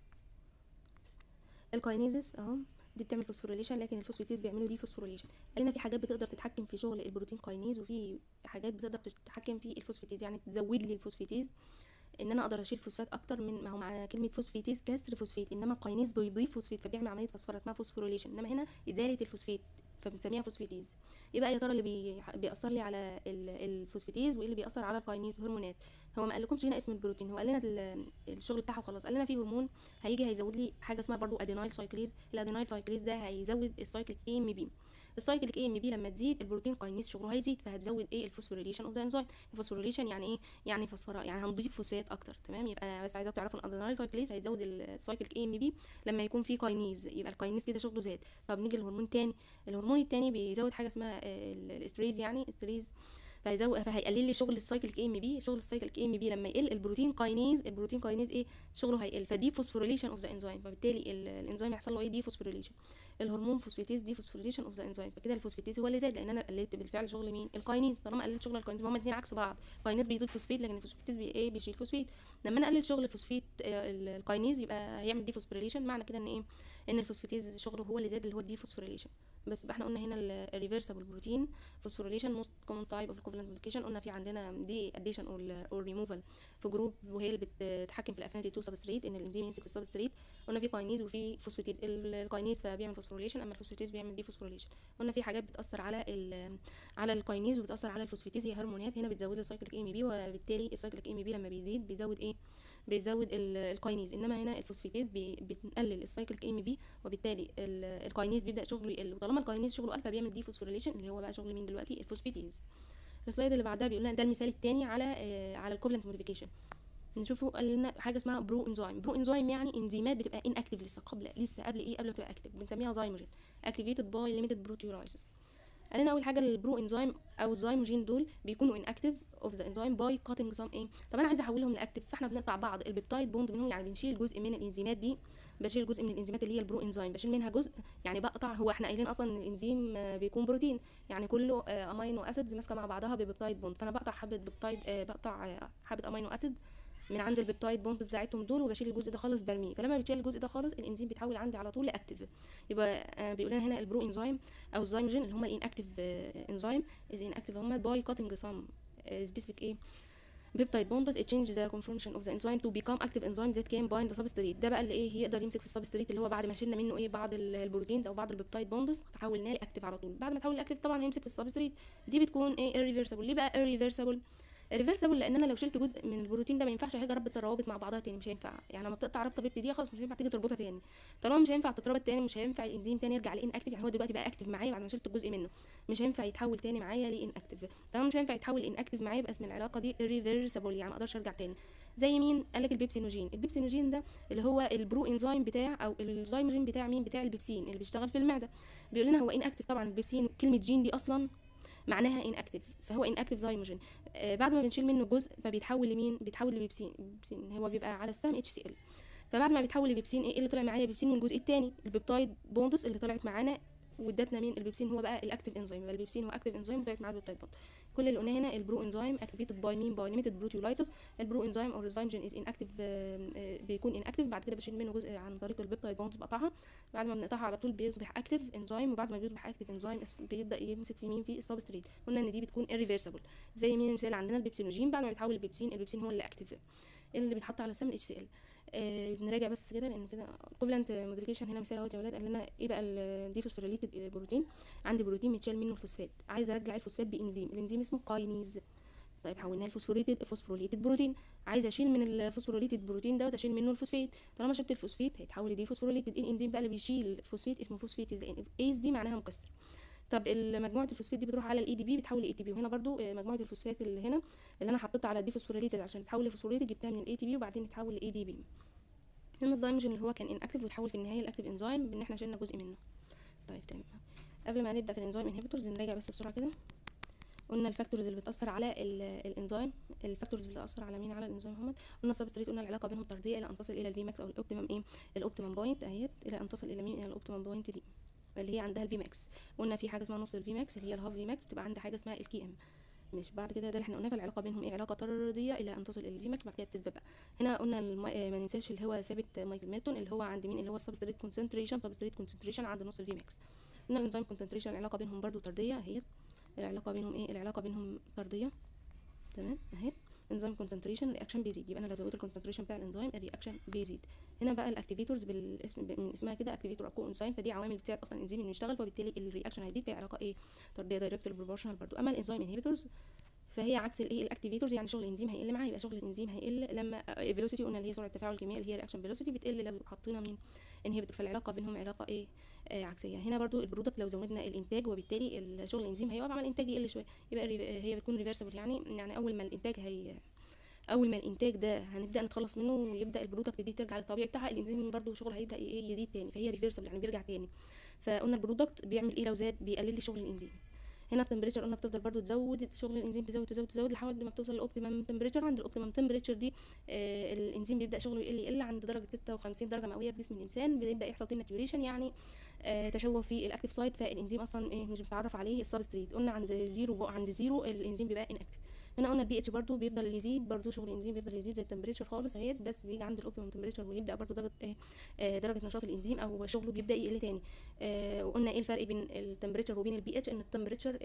الكاينيزز اهو دي بتعمل فوسفوريليشن لكن الفوسفاتيز بيعملوا دي فوسفوريليشن قال لنا في حاجات بتقدر تتحكم في شغل البروتين كاينيز وفي حاجات بتقدر تتحكم في الفوسفاتيز يعني تزود لي الفوسفاتيز ان انا اقدر اشيل فوسفات اكتر من ما هو معنى كلمه فوسفيتيز كسر فوسفات انما الكاينيز بيضيف فوسفات فبيعمل عمليه فوسفورة اسمها فوسفوريليشن انما هنا ازاله الفوسفات فبنسميها فوسفيتيز ايه بقى يا ترى اللي بي... بيأثر لي على ال- الفوسفاتيز وايه اللي بيأثر على الكاينيز هرمونات هو ما قالكمش هنا اسم البروتين هو قال لنا ال- الشغل بتاعه خلاص قال لنا في هرمون هيجي هيزود لي حاجه اسمها برضو ادينايل سايكليز الادينايل سايكليز ده هيزود السايكليك اي ام بي السايكليك اي ام بي لما تزيد البروتين كاينيز شغله هيزيد فهتزود ايه الفوسفوريليشن اوف ذا انزيم الفوسفوريليشن يعني ايه يعني فوسفورا يعني هنضيف فوسفات اكتر تمام يبقى انا بس عايزاكم تعرفوا ان الادينايل سايكليز هيزود السايكليك اي ام بي لما يكون في كاينيز يبقى الكاينيز كده شغله زاد طب نيجي للهرمون تاني الهرمون التاني بيزود حاجه اسمها آه، ال- الاستريز يعني استريز فهيزود فهيقلل لي شغل السايكليك ام بي شغل السايكليك ام بي لما يقل البروتين كاينيز البروتين كاينيز ايه شغله هيقل فدي فوسفوريليشن اوف ذا انزيم فبالتالي ال- الانزيم يحصل له ايه دي فوسفوريليشن الهرمون فوسفاتيز دي فوسفوريليشن اوف ذا انزيم فكده الفوسفاتيز هو اللي زاد لان انا قللت بالفعل شغل مين الكاينيز طالما قللت شغل الكاينيز هما الاثنين عكس بعض الكاينيز بيضيف فوسفات لكن الفوسفاتيز بي ايه بيشيل فوسفات لما انا اقلل شغل الفوسفات آه، ال- الكاينيز يبقى هيعمل دي فوسفوريليشن معنى كده ان ايه ان الفوسفاتيز شغله هو اللي زاد اللي هو الدي فوسفوريليشن بس يبقى احنا قلنا هنا الريفرسبل بروتين فوسفوريليشن موست كومن تايب اوف كوفالنت موديفيكيشن قلنا في عندنا دي اديشن اور ريموفال في جروب وهي اللي بتتحكم في الافينيتي تو سبستريت ان الانزيم يمسك في السبستريت قلنا في كاينيز وفي فوسفاتيز ال- الكاينيز فبيعمل فوسفوريليشن اما الفوسفاتيز بيعمل دي فوسفوريليشن قلنا في حاجات بتاثر على ال على الكاينيز وبتاثر على الفوسفاتيز هي هرمونات هنا بتزود السايكليك ام بي وبالتالي السايكليك ام بي لما بيزيد بيزود ايه بيزود ال- الكاينيز انما هنا الفوسفيتيز بي- بتقلل السايكليك ام بي وبالتالي ال- الكاينيز بيبدا شغله يقل وطالما الكاينيز شغله قل فبيعمل دي فوسفوريليشن اللي هو بقى شغل مين دلوقتي الفوسفيتيز السلايد اللي بعدها بيقول لنا ده المثال الثاني على آه، على الكوفلنت موديفيكيشن نشوفه قال لنا حاجه اسمها برو انزيم برو انزيم يعني انزيمات بتبقى ان اكتف لسه قبل لسه قبل ايه قبل ما تبقى اكتف بنسميها زيموجين اكتيفيتد باي ليميتد بروتيولايسيس قال لنا اول حاجه البرو انزيم او الزيموجين دول بيكونوا ان اكتف اوف ذا انزيم باي كاتنج سم ايه طب انا عايزه احولهم لاكتف فاحنا بنقطع بعض البيبتايد بوند منهم يعني بنشيل جزء من الانزيمات دي بشيل جزء من الانزيمات اللي هي البرو انزيم بشيل منها جزء يعني بقطع هو احنا قايلين اصلا ان الانزيم آه، بيكون بروتين يعني كله آه، امينو اسيدز ماسكه مع بعضها ببيبتايد بوند فانا بقطع حبه بيبتايد آه، بقطع آه، حبه امينو اسيدز من عند البيبتايد بوندز بتاعتهم دول وبشيل الجزء ده خالص برميه فلما بتشيل الجزء ده خالص الانزيم بيتحول عندي على طول لاكتف يبقى آه، بيقول لنا هنا البرو انزيم او الزيموجين اللي هم الان اكتف انزيم از ان اكتف هم باي كاتنج سم سبيسيفيك ايه بيبتايد بوندز it changes the conformation of the enzyme to become active enzyme that can bind the substrate ده بقى اللي ايه يقدر يمسك في السبستريت اللي هو بعد ما شلنا منه ايه بعض ال- البروتينز او بعض البيبتايد بوندز تحولناه لاكتف على طول بعد ما تحول لاكتف طبعا هيمسك في السبستريت دي بتكون ايه irreversible ليه بقى irreversible irreversible لان انا لو شلت جزء من البروتين ده ما ينفعش حاجه ربط الروابط مع بعضها تاني مش هينفع يعني لما بتقطع رابطه بيبتي دي خلاص مش هينفع تيجي تربطها تاني طالما مش هينفع تتربط تاني مش هينفع الانزيم تاني يرجع لان اكتف يعني هو دلوقتي بقى اكتف معايا بعد ما شلت جزء منه مش هينفع يتحول تاني معايا لان اكتف طالما مش هينفع يتحول ان اكتف معايا يبقى اسم العلاقه دي irreversible يعني ما اقدرش ارجع تاني زي مين قال لك البيبسينوجين البيبسينوجين ده اللي هو البرو انزيم بتاع او الزيموجين بتاع مين بتاع البيبسين اللي بيشتغل في المعده بيقول لنا هو ان اكتف طبعا البيبسين كلمه جين دي اصلا معناها ان اكتف فهو ان اكتف زيموجين آه بعد ما بنشيل منه جزء فبيتحول لمين بيتحول لبيبسين بيبسين هو بيبقى على السهم اتش سي ال فبعد ما بيتحول لبيبسين ايه اللي طلع معايا بيبسين من الجزء الثاني البيبتايد بوندس اللي طلعت معانا وادتنا مين البيبسين هو بقى الاكتف انزيم يبقى البيبسين هو اكتف انزيم وطلعت معاه البيبتايد بوند كل اللي قلناه هنا البرو انزيم اكتيفيتد باي مين باي ليميتد بروتيولايسيس البرو انزيم او الزيمجين از ان اكتف بيكون ان اكتف بعد كده بشيل منه جزء عن طريق البيبتايد بوندز بقطعها بعد ما بنقطعها على طول بيصبح اكتف انزيم وبعد ما بيصبح اكتف انزيم بيبدا يمسك في مين في السبستريت قلنا ان دي بتكون irreversible زي مين مثال عندنا البيبسينوجين بعد ما بيتحول للبيبسين البيبسين هو اللي اكتف اللي بيتحط على سم اتش سي ال آه نراجع بس كده لان كده equivalent modification هنا مثال اهو يا ولاد قال لنا ايه بقى الديفوسفوريليتد بروتين عندي بروتين متشال منه الفوسفات عايز ارجع الفوسفات بانزيم الانزيم اسمه كاينيز طيب حولناه لفوسفوريتد فوسفوريليتد بروتين عايز اشيل من الفوسفوريليتد بروتين دوت اشيل منه الفوسفات طالما شلت الفوسفات هيتحول لدي فوسفوريليتد الانزيم بقى اللي بيشيل الفوسفات اسمه فوسفيتيز ايز دي معناها مكسر طب مجموعه الفوسفات دي بتروح على الاي دي بي بتحول لاي تي بي وهنا برضو مجموعه الفوسفات اللي هنا اللي انا حطيتها على الدي فوسفوريليتد عشان تتحول لفوسفوريليتد جبتها من الاي تي بي وبعدين تتحول لاي دي بي هنا الزيموجين اللي هو كان ان اكتف ويتحول في النهايه لاكتف انزيم بان احنا شلنا جزء منه طيب تمام قبل ما نبدا في الانزيم انهبيتورز نراجع بس بسرعه كده قلنا الفاكتورز اللي بتاثر على الانزيم الفاكتورز اللي بتاثر على مين على الانزيم هم قلنا السبستريت قلنا العلاقه بينهم طرديه الى ان تصل الى الفي ماكس او الاوبتيمم ايه الاوبتيمم بوينت اهيت الى ان تصل الى مين الى الاوبتيمم بوينت دي اللي هي عندها الفي ماكس قلنا في حاجه اسمها نص الفي ماكس اللي هي الهاف في ماكس بتبقى عندها حاجه اسمها الكي ام مش بعد كده ده اللي احنا قلناه فالعلاقه بينهم ايه علاقه طرديه الى ان تصل الى الفي ماكس بعد كده بتثبت بقى هنا قلنا المي... ما ننساش اللي هو ثابت مايكل ميلتون اللي هو عند مين اللي هو السبستريت كونسنتريشن سبستريت كونسنتريشن عند نص الفي ماكس قلنا الانزيم كونسنتريشن العلاقه بينهم برضو طرديه اهي العلاقه بينهم ايه العلاقه بينهم طرديه تمام اهي انزيم كونسنتريشن رياكشن بيزيد يبقى انا لو زودت الكونسنتريشن بتاع الانزيم الرياكشن بيزيد هنا بقى الاكتيفيتورز بالاسم من اسمها كده اكتيفيتور اكو انزيم فدي عوامل بتساعد اصلا الانزيم انه يشتغل فبالتالي الرياكشن هيزيد فهي علاقه ايه طرديه دايركت بروبورشنال برضو اما الانزيم انهبيتورز فهي عكس الايه الاكتيفيتورز يعني شغل الانزيم هيقل معايا يبقى شغل الانزيم هيقل لما الفيلوسيتي قلنا اللي هي سرعه التفاعل الكيميائي اللي هي رياكشن فيلوسيتي بتقل لو حطينا مين انهبيتور فالعلاقه بينهم علاقه ايه آه عكسيه هنا برضو البرودكت لو زودنا الانتاج وبالتالي شغل الانزيم هيقف عمل الانتاج يقل شويه يبقى هي بتكون ريفرسبل يعني يعني اول ما الانتاج هي اول ما الانتاج ده هنبدا نتخلص منه ويبدا البرودكت دي ترجع للطبيعي بتاعها الانزيم برضو شغل هيبدا ايه يزيد تاني فهي ريفرسبل يعني بيرجع تاني فقلنا البرودكت بيعمل ايه لو زاد بيقلل لي شغل الانزيم هنا التمبريتشر قلنا بتفضل برضو تزود شغل الانزيم تزود تزود تزود لحد ما بتوصل لاوبتيمم تمبريتشر عند الاوبتيمم تمبريتشر دي آه الانزيم بيبدا شغله يقل يقل عند درجه 56 درجه مئويه في جسم الانسان بيبدا يحصل تناتيوريشن يعني آه تشوه في الاكتيف سايت فالانزيم اصلا إيه مش متعرف عليه السبستريت قلنا عند زيرو عند زيرو الانزيم بيبقى ان اكتيف هنا قلنا البي اتش برضو بيفضل يزيد برضو شغل الانزيم بيفضل يزيد زي التمبريتشر خالص اهي بس بيجي عند الاوبتيمم تمبريتشر ويبدا برضو درجه ايه آه درجه نشاط الانزيم او شغله بيبدا يقل تاني آه وقلنا ايه الفرق بين التمبريتشر وبين البي اتش ان التمبريتشر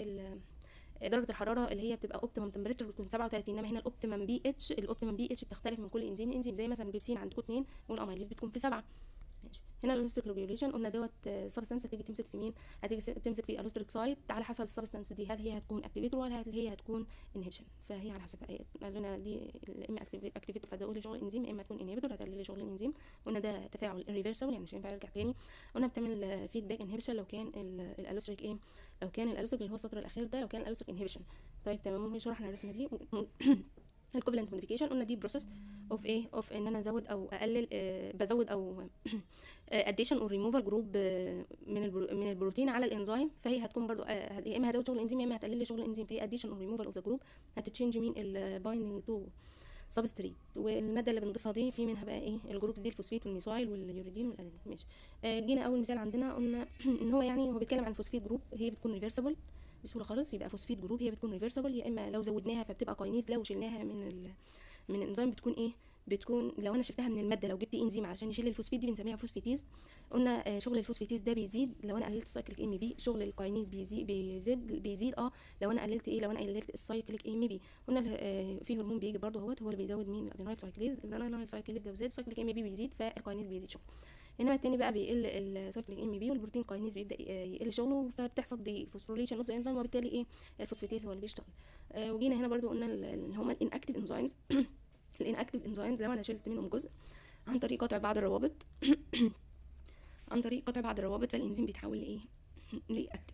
درجه الحراره اللي هي بتبقى اوبتيمم تمبريتشر بتكون 37 انما هنا الاوبتيمم بي اتش الاوبتيمم بي اتش بتختلف من كل انزيم لانزيم زي مثلا البيبسين عندكم 2 والاميليز بتكون في 7 ماشي هنا الالوستريك ريجوليشن قلنا دوت سبستانس هتيجي تمسك في مين هتيجي س- تمسك في الالوستريك سايت على حسب السبستانس دي هل هي هتكون اكتيفيتور ولا هل هي هتكون انهبيشن فهي على حسب إيه. قال لنا دي يا اما اكتيفيتور فتقول لي شغل الانزيم يا اما تكون انهبيتور هتقلل لي شغل الانزيم قلنا ده تفاعل ريفرسبل يعني مش هينفع يرجع تاني قلنا بتعمل فيدباك انهبيشن لو كان الالوستريك ايه لو كان الالوستريك اللي هو السطر الاخير ده لو كان الالوستريك انهبيشن طيب تمام ممكن شرحنا الرسمه دي الكوفالنت موديفيكيشن قلنا دي بروسيس اوف ايه اوف ان انا ازود او اقلل آه بزود او اديشن او ريموفال جروب من البرو من البروتين على الانزيم فهي هتكون برضو آه يا اما هزود شغل الانزيم يا اما هتقلل لي شغل الانزيم فهي اديشن او ريموفال اوف ذا جروب هتتشينج مين البايندنج تو سبستريت والماده اللي بنضيفها دي في منها بقى ايه الجروبس دي الفوسفيت والميثايل واليوريدين والالانين ماشي آه جينا اول مثال عندنا قلنا ان هو يعني هو بيتكلم عن فوسفيت جروب هي بتكون ريفرسبل بسهوله خالص يبقى فوسفيت جروب هي بتكون ريفرسبل يا اما لو زودناها فبتبقى كاينيز لو شلناها من ال من الانزيم بتكون ايه بتكون لو انا شلتها من الماده لو جبت انزيم عشان يشيل الفوسفيت دي بنسميها فوسفيتيز قلنا آه شغل الفوسفيتيز ده بيزيد لو انا قللت السايكليك ام بي شغل الكاينيز بيزيد بيزيد بيزيد اه لو انا قللت ايه لو انا قللت السايكليك ام بي قلنا آه في هرمون بيجي برضه اهوت هو اللي بيزود مين الادينايل سايكليز الادينايل سايكليز لو زاد السايكليك ام بي بيزيد فالكاينيز بيزيد شغل انما التاني بقى بيقل السايكليك ام بي والبروتين كاينيز بيبدا يقل شغله فبتحصل دي فوسفوريليشن اوف انزيم وبالتالي ايه الفوسفاتيز هو اللي بيشتغل آه وجينا هنا برضو قلنا اللي هم الانكتيف انزيمز الانكتيف انزيمز لو انا شلت منهم جزء عن طريق قطع بعض الروابط عن طريق قطع بعض الروابط فالانزيم بيتحول لايه لاكتيف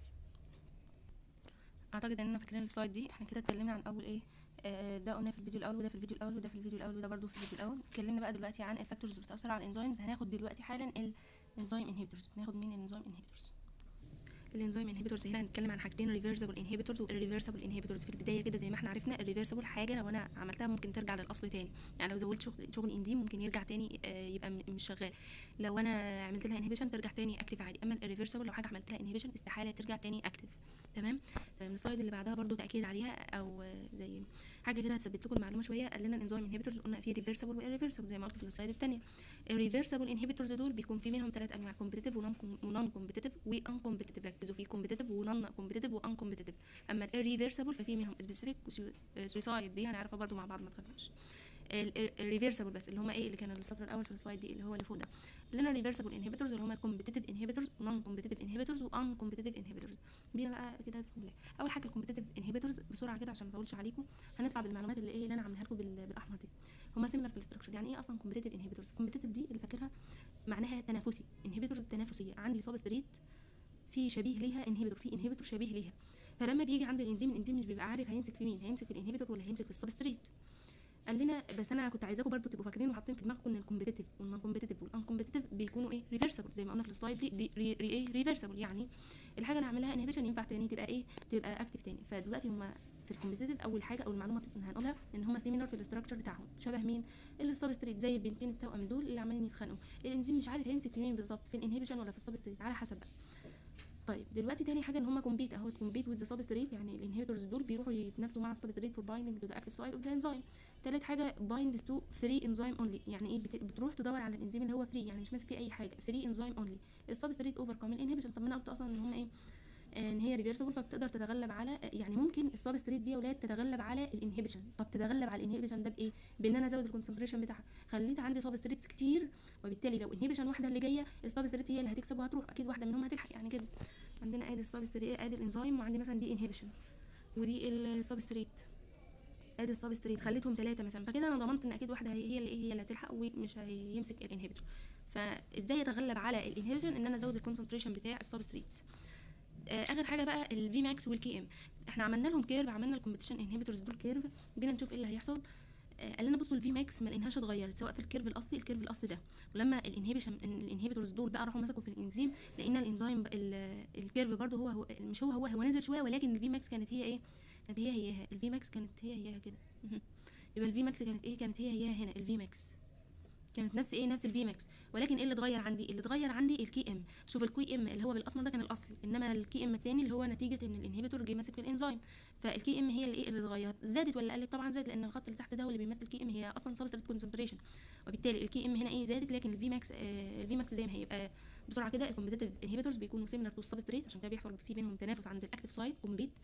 اعتقد اننا فاكرين السلايد دي احنا كده اتكلمنا عن اول ايه آه ده قلنا في الفيديو الاول وده في الفيديو الاول وده في الفيديو الاول وده برضو في الفيديو الاول اتكلمنا بقى دلوقتي عن الفاكتورز اللي بتاثر على الانزيمز هناخد دلوقتي حالا الانزيم انهبيتورز ناخد مين الانزيم انهبيتورز الانزيم انهبيتورز هنا هنتكلم عن حاجتين ريفرسبل انهبيتورز والريفرسبل انهبيتورز في البدايه كده زي ما احنا عرفنا الريفرسبل حاجه لو انا عملتها ممكن ترجع للاصل تاني يعني لو زودت شغل شغل انزيم ممكن يرجع تاني آه يبقى مش شغال لو انا عملت لها انهبيشن ترجع تاني اكتف عادي اما الريفرسبل لو حاجه عملت لها انهبيشن استحاله ترجع تاني اكتف تمام تمام السلايد اللي بعدها برضو تاكيد عليها او زي حاجه كده هتثبت لكم المعلومه شويه قال لنا الانزيم انهبيتورز قلنا في ريفرسبل واريفرسبل زي ما قلت في السلايد الثانيه الريفرسبل انهبيتورز دول بيكون في منهم ثلاث انواع كومبتيتيف ونون كومبتيتيف وان كومبتيتيف ركزوا في كومبتيتيف ونون كومبتيتيف وان كومبتيتيف اما الريفرسبل ففي منهم سبيسيفيك سويسايد دي هنعرفها برضو مع بعض ما تخافوش الريفرسبل بس اللي هم ايه اللي كان السطر الاول في السلايد دي اللي هو اللي فوق ده لنا ريفرسبل انهبيتورز اللي هم الكومبتيتيف انهبيتورز ونون كومبتيتيف انهبيتورز وان كومبتيتيف انهبيتورز بينا بقى كده بسم الله اول حاجه الكومبتيتيف انهبيتورز بسرعه كده عشان ما اطولش عليكم هنطلع بالمعلومات اللي ايه اللي انا عاملها لكم بالاحمر دي هم سيميلر في الاستراكشر يعني ايه اصلا كومبتيتيف انهبيتورز كومبتيتيف دي اللي فاكرها معناها تنافسي انهبيتورز تنافسيه عندي سبستريت في شبيه ليها انهبيتور في انهبيتور شبيه ليها فلما بيجي عند الانزيم الانزيم مش بيبقى عارف هيمسك في مين هيمسك في الانهبيتور ولا هيمسك في السبستريت قال لنا بس انا كنت عايزاكم برضو تبقوا فاكرين وحاطين في دماغكم ان الكومبتيتيف والنون كومبتيتيف والان كومبتيتيف بيكونوا ايه ريفرسبل زي ما قلنا في السلايد دي, دي ري ري ايه ريفرسبل يعني الحاجه اللي هعملها انهبيشن ينفع تاني تبقى ايه تبقى اكتف تاني فدلوقتي هما في الكومبتيتيف اول حاجه او المعلومه اللي هنقولها ان هما سيميلر في الاستراكشر بتاعهم شبه مين السبستريت زي البنتين التوأم دول اللي عمالين يتخانقوا الانزيم مش عارف هيمسك في مين بالظبط في الانهبيشن ولا في السبستريت على حسب بقى طيب دلوقتي تاني حاجه ان هما كومبيت اهو كومبيت وذ سبستريت يعني الانهبيتورز دول بيروحوا يتنافسوا مع السبستريت فور بايندنج تو ذا اكتيف سايد اوف ذا انزيم تالت حاجه بايندز تو فري انزيم اونلي يعني ايه بت... بتروح تدور على الانزيم اللي هو فري يعني مش ماسك فيه اي حاجه فري انزيم اونلي السبستريت اوفر كام الانهبيشن طب ما انا قلت اصلا ان هما ايه ان هي ريفرسبل فبتقدر تتغلب على يعني ممكن السبستريت دي يا ولاد تتغلب على الانهبيشن طب تتغلب على الانهبيشن ده بايه بان انا ازود الكونسنتريشن بتاعها خليت عندي سبستريت كتير وبالتالي لو انهبيشن واحده اللي جايه السبستريت هي اللي هتكسب وهتروح اكيد واحده منهم هتلحق يعني كده عندنا ادي السبستريت ادي الانزيم وعندي مثلا دي انهبيشن ودي السبستريت ادي السبستريت خليتهم ثلاثه مثلا فكده انا ضمنت ان اكيد واحده هي اللي هي اللي هتلحق ومش هيمسك الانهبيتور فازاي اتغلب على الانهبيشن ان انا ازود الكونسنتريشن بتاع السبستريتس اخر حاجه بقى الفي ماكس والكي ام احنا عملنا لهم كيرف عملنا الكومبيتيشن انهبيتورز دول كيرف جينا نشوف ايه اللي هيحصل قال لنا بصوا الفي ماكس ما لقيناش اتغيرت سواء في الكيرف الاصلي الكيرف الاصلي ده ولما الانهبيشن الانهبيتورز دول بقى راحوا مسكوا في الانزيم لقينا الانزيم الكيرف برده هو, هو مش هو هو هو نزل شويه ولكن الفي ماكس كانت هي ايه كانت هي هي الفي ماكس كانت هي هي كده يبقى الفي ماكس كانت ايه كانت هي هي هنا الفي ماكس كانت نفس ايه نفس الفي ماكس ولكن ايه اللي اتغير عندي اللي اتغير عندي الكي ام شوف الكي ام اللي هو بالاسمر ده كان الاصل انما الكي ام الثاني اللي هو نتيجه ان الانهبيتور جه ماسك في الانزيم فالكي ام هي اللي ايه اللي اتغيرت زادت ولا قلت طبعا زادت لان الخط اللي تحت ده هو اللي بيمثل الكي ام هي اصلا سبستريت كونسنتريشن وبالتالي الكي ام هنا ايه زادت لكن الفي ماكس آه الفي ماكس زي ما هي يبقى بسرعه كده الكومبتيتيف انهبيتورز بيكونوا سيميلر تو السبستريت عشان كده بيحصل في بينهم تنافس عند الاكتيف سايت كومبيت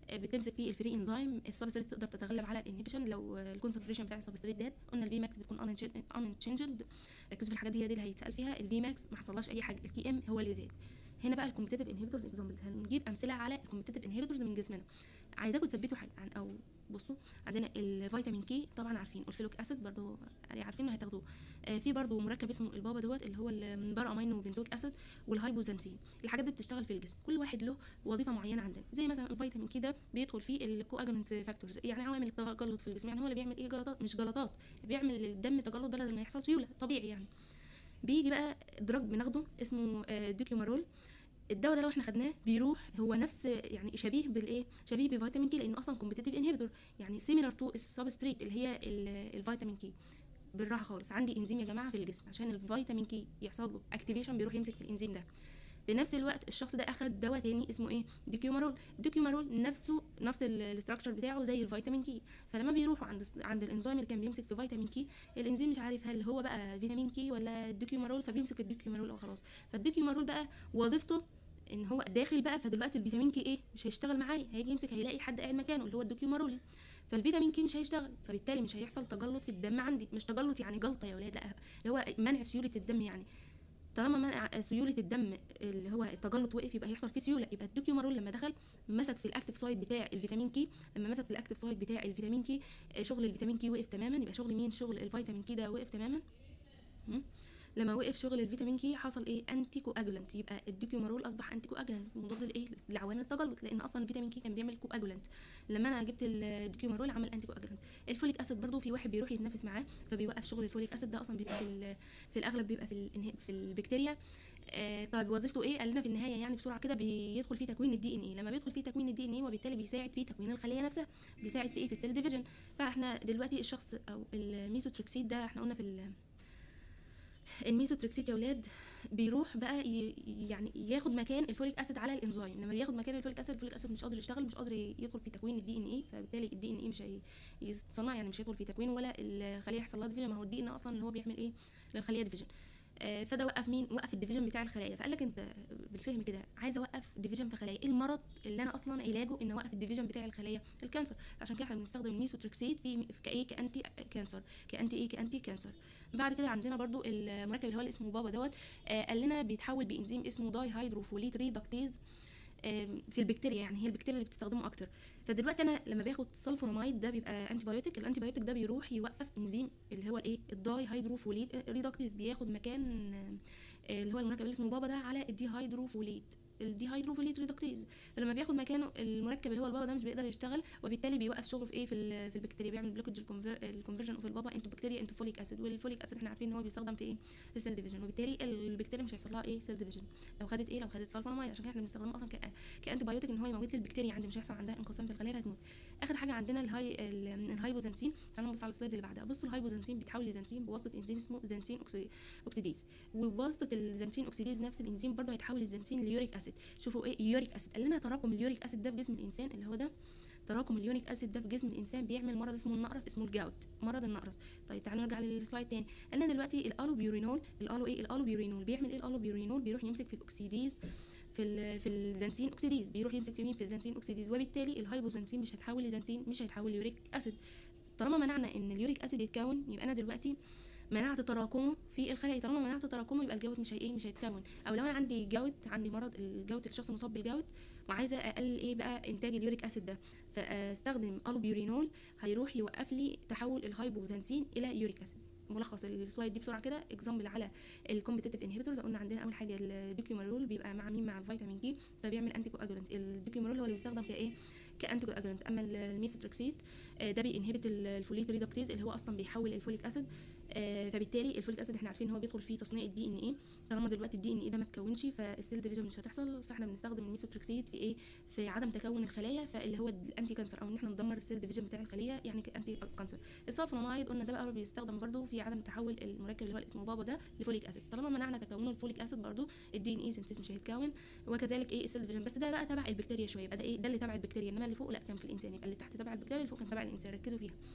آه، بتمسك فيه الفري انزيم السبستريت تقدر تتغلب على الانهبيشن لو الكونسنتريشن بتاع السبستريت زاد قلنا الفي ماكس بتكون انشينجد ركزوا في الحاجات دي هي دي اللي هيتسال فيها الفي ماكس ما حصلهاش اي حاجه الكي ام هو اللي زاد هنا بقى الكومبتيتيف انهبيتورز اكزامبلز هنجيب امثله على الكومبتيتيف انهبيتورز من جسمنا عايزاكم تثبتوا حاجه عن او بصوا عندنا الفيتامين كي طبعا عارفين والفيلوك اسيد برضو عارفين انه هتاخدوه آه في برضو مركب اسمه البابا دوت اللي هو ال- من بار امينو بنزويك اسيد والهايبوزانسين الحاجات دي بتشتغل في الجسم كل واحد له وظيفه معينه عندنا زي مثلا الفيتامين كي ده بيدخل فيه الكواجولنت فاكتورز يعني عوامل التجلط في الجسم يعني هو اللي بيعمل ايه جلطات مش جلطات بيعمل للدم تجلط بدل ما يحصل سيوله طبيعي يعني بيجي بقى دراج بناخده اسمه آه، ديكيومارول الدواء ده لو احنا خدناه بيروح هو نفس يعني شبيه بالايه شبيه بفيتامين كي لانه اصلا كومبتيتيف انهبيتور يعني سيميلر تو السبستريت اللي هي ال- الفيتامين كي بالراحه خالص عندي انزيم يا جماعه في الجسم عشان الفيتامين كي يحصل له اكتيفيشن بيروح يمسك في الانزيم ده بنفس الوقت الشخص ده اخد دواء تاني اسمه ايه ديكيومارول الديكيومارول نفسه نفس الاستراكشر بتاعه زي الفيتامين كي فلما بيروحوا عند عند الانزيم اللي كان بيمسك في فيتامين كي الانزيم مش عارف هل هو بقى فيتامين كي ولا الديكيومارول فبيمسك في الديكيومارول او خلاص فالديكيومارول بقى وظيفته ان هو داخل بقى فدلوقتي الفيتامين كي ايه مش هيشتغل معايا هيجي يمسك هيلاقي حد قاعد مكانه اللي هو الدوكيومارول فالفيتامين كي مش هيشتغل فبالتالي مش هيحصل تجلط في الدم عندي مش تجلط يعني جلطه يا ولاد لا اللي هو منع سيوله الدم يعني طالما منع سيوله الدم اللي هو التجلط وقف يبقى هيحصل فيه سيوله يبقى الدوكيومارول لما دخل مسك في الاكتيف سايت بتاع الفيتامين كي لما مسك في الاكتيف سايت بتاع الفيتامين كي آه، شغل الفيتامين كي وقف تماما يبقى شغل مين شغل الفيتامين كي ده وقف تماما م? لما وقف شغل الفيتامين كي حصل ايه انتي كواجولانت يبقى الديكيومارول اصبح انتي كواجولانت مضاد لايه لعوامل التجلط لان اصلا الفيتامين كي كان بيعمل كواجولانت لما انا جبت الديكيومارول عمل انتي كواجولانت الفوليك اسيد برضو في واحد بيروح يتنافس معاه فبيوقف شغل الفوليك اسيد ده اصلا بيبقى في ال- في الاغلب بيبقى في الانه- في البكتيريا آه طيب وظيفته ايه قال لنا في النهايه يعني بسرعه كده بيدخل فيه تكوين الدي ان ايه لما بيدخل فيه تكوين الدي ان ايه وبالتالي بيساعد في تكوين الخليه نفسها بيساعد في ايه في السيل ديفيجن فاحنا دلوقتي الشخص او الميزوتريكسيد ده احنا قلنا في ال- الميزوتريكسيد يا ولاد بيروح بقى ي- يعني ياخد مكان الفوليك اسيد على الانزيم لما بياخد مكان الفوليك اسيد الفوليك اسيد مش قادر يشتغل مش قادر يدخل في تكوين الدي ان ايه فبالتالي الدي ان ايه مش هي- يصنع يعني مش هيدخل في تكوينه ولا الخليه يحصل لها ديفيجن ما هو الدي ان اصلا اللي هو بيعمل ايه للخليه ديفيجن آه، فده وقف مين وقف الديفيجن بتاع الخلايا فقال لك انت بالفهم كده عايز اوقف ديفيجن في خلايا ايه المرض اللي انا اصلا علاجه ان اوقف الديفيجن بتاع الخلايا الكانسر عشان كده احنا بنستخدم الميثوتريكسيد في في كايه كانتي كانسر كانتي ايه كانتي كانسر بعد كده عندنا برضو المركب اللي هو اللي اسمه بابا دوت آه، قال لنا بيتحول بانزيم اسمه داي هيدروفوليت ريدكتيز آم، في البكتيريا يعني هي البكتيريا اللي بتستخدمه اكتر فدلوقتي انا لما باخد سلفوناميد ده بيبقى انتي بايوتيك الانتي بايوتيك ده بيروح يوقف انزيم اللي هو الايه الداي هيدروفوليت ريدكتيز بياخد مكان آه، اللي هو المركب اللي اسمه بابا ده على الدي هيدروفوليت الدي هيدروفوليت ريدكتيز فلما بياخد مكانه المركب اللي هو البابا ده مش بيقدر يشتغل وبالتالي بيوقف شغله في ايه في ال- في البكتيريا بيعمل بلوكج الكونفرجن اوف البابا انتو بكتيريا انتو فوليك اسيد والفوليك اسيد احنا عارفين ان هو بيستخدم في ايه في سيل ديفيجن وبالتالي البكتيريا مش هيحصل لها ايه سيل ديفيجن لو خدت ايه لو خدت سلفوناميد عشان كده احنا بنستخدمه اصلا ك- كانتي بايوتيك ان هو يموت لي البكتيريا عندي مش هيحصل عندها انقسام في الخليه فهتموت اخر حاجه عندنا الهاي ال- الهايبوزانتين تعالوا نبص على السلايد اللي بعدها بصوا الهايبوزانتين بيتحول لزانتين بواسطه انزيم اسمه زانتين أوكسي- اوكسيديز وبواسطه الزانتين اوكسيديز نفس الانزيم برضه هيتحول الزانتين ليوريك اسيد شوفوا ايه يوريك اسيد قال لنا تراكم اليوريك اسيد ده في جسم الانسان اللي هو ده تراكم اليوريك اسيد ده في جسم الانسان بيعمل مرض اسمه النقرس اسمه الجاوت مرض النقرس طيب تعالوا نرجع للسلايد تاني قال لنا دلوقتي الالوبيورينول الالو ايه الالوبيورينول بيعمل ايه الالوبيورينول بيروح يمسك في الاكسيديز في ال في الزنتين اوكسيديز بيروح يمسك في مين في الزنتين اوكسيديز وبالتالي الهايبوزنتين مش هيتحول لزنتين مش هيتحول ليوريك اسيد طالما منعنا ان اليوريك اسيد يتكون يبقى انا دلوقتي منعت تراكمه في الخلايا طالما منعت تراكمه يبقى الجوت مش هي ايه مش هيتكون او لو انا عندي جوت عندي مرض الجوت الشخص مصاب بالجوت وعايزه اقلل ايه بقى انتاج اليوريك اسيد ده فاستخدم الوبيورينول هيروح يوقف لي تحول الهايبوزانسين الى يوريك اسيد ملخص السلايد دي بسرعه كده اكزامبل على الكومبتيتيف انهبيتورز قلنا عندنا اول حاجه الديكيومارول بيبقى مع مين مع الفيتامين كي فبيعمل انتي كواجولانت الديكيومارول هو اللي بيستخدم كايه كانتي كواجولانت اما الميثوتريكسيد آه، ده بينهبت الفوليت ريدكتيز اللي هو اصلا بيحول الفوليك اسيد آه، فبالتالي الفوليك اسيد احنا عارفين ان هو بيدخل في تصنيع الدي ان ايه طالما دلوقتي الدي ان ايه ده ما اتكونش فالسيل ديفيجن مش هتحصل فاحنا بنستخدم الميثوتريكسيد في ايه في عدم تكون الخلايا فاللي هو الانتي كانسر او ان احنا ندمر السيل ديفيجن بتاع الخليه يعني انتي كانسر السلفونامايد قلنا ده بقى بيستخدم برضو في عدم تحول المركب اللي هو اسمه بابا ده لفوليك اسيد طالما منعنا تكونه الفوليك اسيد برضو الدي ان اي سنتيز مش هيتكون وكذلك ايه السيل ديفيجن بس ده بقى تبع البكتيريا شويه يبقى ده ايه ده اللي تبع البكتيريا انما اللي فوق لا كان في الانسان يبقى اللي تحت تبع البكتيريا اللي فوق كان تبع الانسان ركزوا فيها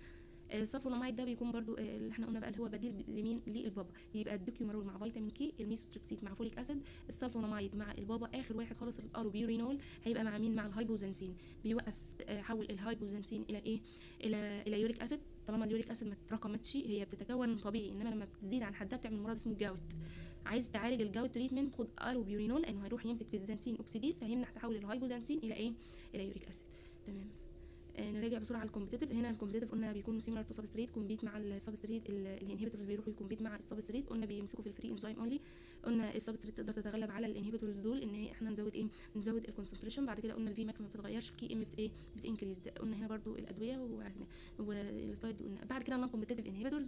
آه، السلفوناميد ده بيكون برضو آه، اللي احنا قلنا بقى اللي هو بديل لمين للبابا يبقى الدوكيومارول مع فيتامين كي الميثوتريكسيت مع فوليك اسيد السلفوناميد مع البابا اخر واحد خالص الاروبيورينول هيبقى مع مين مع الهايبوزنسين بيوقف آه، حول الهايبوزنسين الى ايه الى الى يوريك اسيد طالما اليوريك اسيد ما اتراكمتش هي بتتكون طبيعي انما لما بتزيد عن حدها بتعمل مرض اسمه الجاوت عايز تعالج الجاوت تريتمنت خد اروبيورينول لانه هيروح يمسك في الزنسين اوكسيديز فهيمنع تحول الهايبوزنسين الى ايه الى يوريك اسيد تمام آه، نراجع بسرعه على الكومبتيتيف هنا الكومبتيتيف قلنا بيكونوا سيميلار تو سبستريت كومبيت مع السبستريت الانهبيتورز بيروحوا يكومبيت مع السبستريت قلنا بيمسكوا في الفري انزيم اونلي قلنا السبستريت تقدر تتغلب على الانهبيتورز دول ان هي احنا نزود ايه نزود الكونسنتريشن بعد كده قلنا الفي ماكس ما بتتغيرش كي ام بت ايه بتنكريز قلنا هنا برضو الادويه وعرفنا- والسلايد دي قلنا بعد كده النون كومبتيتيف انهبيتورز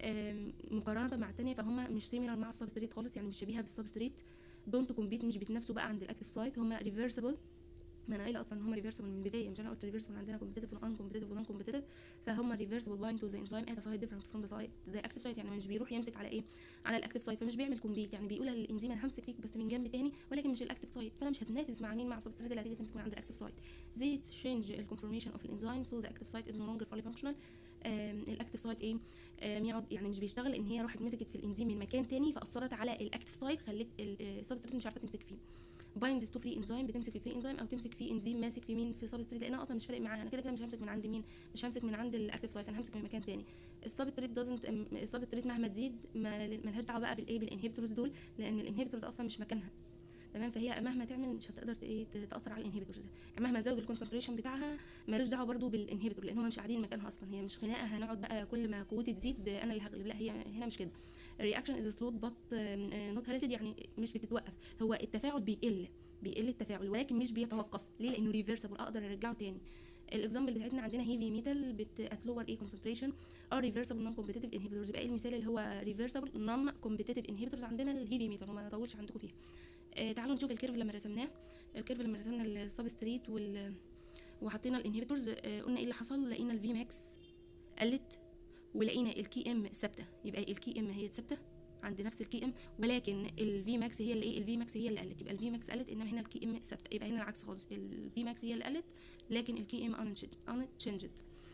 مقارنه مع الثانيه فهم مش سيميلار مع السبستريت خالص يعني مش شبيهه بالسبستريت دونت كومبيت مش بيتنافسوا بقى عند الاكتيف سايت هم ريفرسبل ما انا قايله اصلا ان هم ريفرسبل من البدايه مش انا قلت ريفرسبل عندنا كومبتيتيف وان كومبتيتيف ونون كومبتيتيف فهم ريفرسبل بايند تو ذا انزيم ات سايد ديفرنت فروم ذا سايد زي اكتيف سايت يعني مش بيروح يمسك على ايه على الاكتيف سايت فمش بيعمل كومبيت يعني بيقول للانزيم انا همسك فيك بس من جنب تاني ولكن مش الاكتيف سايت فانا مش هتنافس مع مين مع السبستريت اللي هتيجي تمسك من عند الاكتيف سايت زي تشينج الكونفورميشن اوف الانزيم سو ذا اكتيف سايت از نو لونجر فولي فانكشنال الاكتيف سايت ايه آم، يقعد يعني مش بيشتغل ان هي راحت مسكت في الانزيم من مكان تاني فاثرت على الاكتيف سايت خلت السبستريت مش عارفه تمسك فيه بايندز تو فري انزيم بتمسك في الفري انزيم او تمسك في انزيم ماسك في مين في سبستريت لانها اصلا مش فارق معاها انا كده كده مش همسك من عند مين مش همسك من عند الاكتيف سايت انا همسك من مكان تاني السبستريت دازنت السبستريت مهما تزيد ما ملهاش دعوه بقى بالايه بالانهبيتورز دول لان الانهبيتورز اصلا مش مكانها تمام فهي مهما تعمل مش هتقدر ت- ايه ت- تاثر على الانهبيتورز يعني مهما تزود الكونسنتريشن بتاعها مالوش دعوه برضو بالانهبيتور لان هم مش قاعدين مكانها اصلا هي مش خناقه هنقعد بقى كل ما قوتي تزيد انا اللي هغلب لا هي هنا مش كده الرياكشن از سلوت بط نوت هالتد يعني مش بتتوقف هو التفاعل بيقل بيقل التفاعل ولكن مش بيتوقف ليه لانه ريفرسبل اقدر ارجعه تاني الاكزامبل بتاعتنا عندنا هيفي ميتال بت ات لور اي كونسنتريشن ار ريفرسبل نون كومبيتيتيف انهبيتورز يبقى ايه المثال اللي هو ريفرسبل نون كومبيتيتيف انهبيتورز عندنا الهيفي ميتال وما نطولش عندكم فيها آه تعالوا نشوف الكيرف لما رسمناه الكيرف لما رسمنا السبستريت وال وحطينا الانهبيتورز آه قلنا ايه اللي حصل لقينا الفي ماكس قلت ولقينا الكي ام ثابته يبقى الكي ام هي ثابته عند نفس الكي ام ولكن الفي ماكس هي اللي ايه الفي ماكس هي اللي قلت يبقى الفي ماكس قلت انما هنا الكي ام ثابته يبقى هنا العكس خالص الفي ماكس هي اللي قلت لكن الكي ام unchanged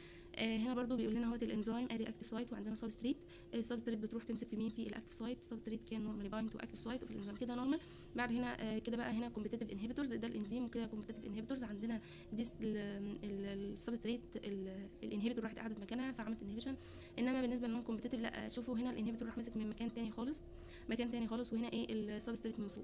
آه هنا برضو بيقول لنا اهوت الانزيم ادي اكتيف سايت وعندنا سبستريت السبستريت بتروح تمسك في مين في الاكتيف سايت السبستريت كان نورمالي بايند تو اكتيف سايت وفي الانزيم كده نورمال بعد هنا آه كده بقى هنا كومبيتيتيف انهبيتورز ده الانزيم وكده كومبيتيتيف انهبيتورز عندنا ديس السبستريت الانهبيتور راحت قعدت مكانها فعملت انهبيشن انما بالنسبه للنون كومبيتيتيف لا شوفوا هنا الانهبيتور راح ماسك من مكان تاني خالص مكان تاني خالص وهنا ايه السبستريت من فوق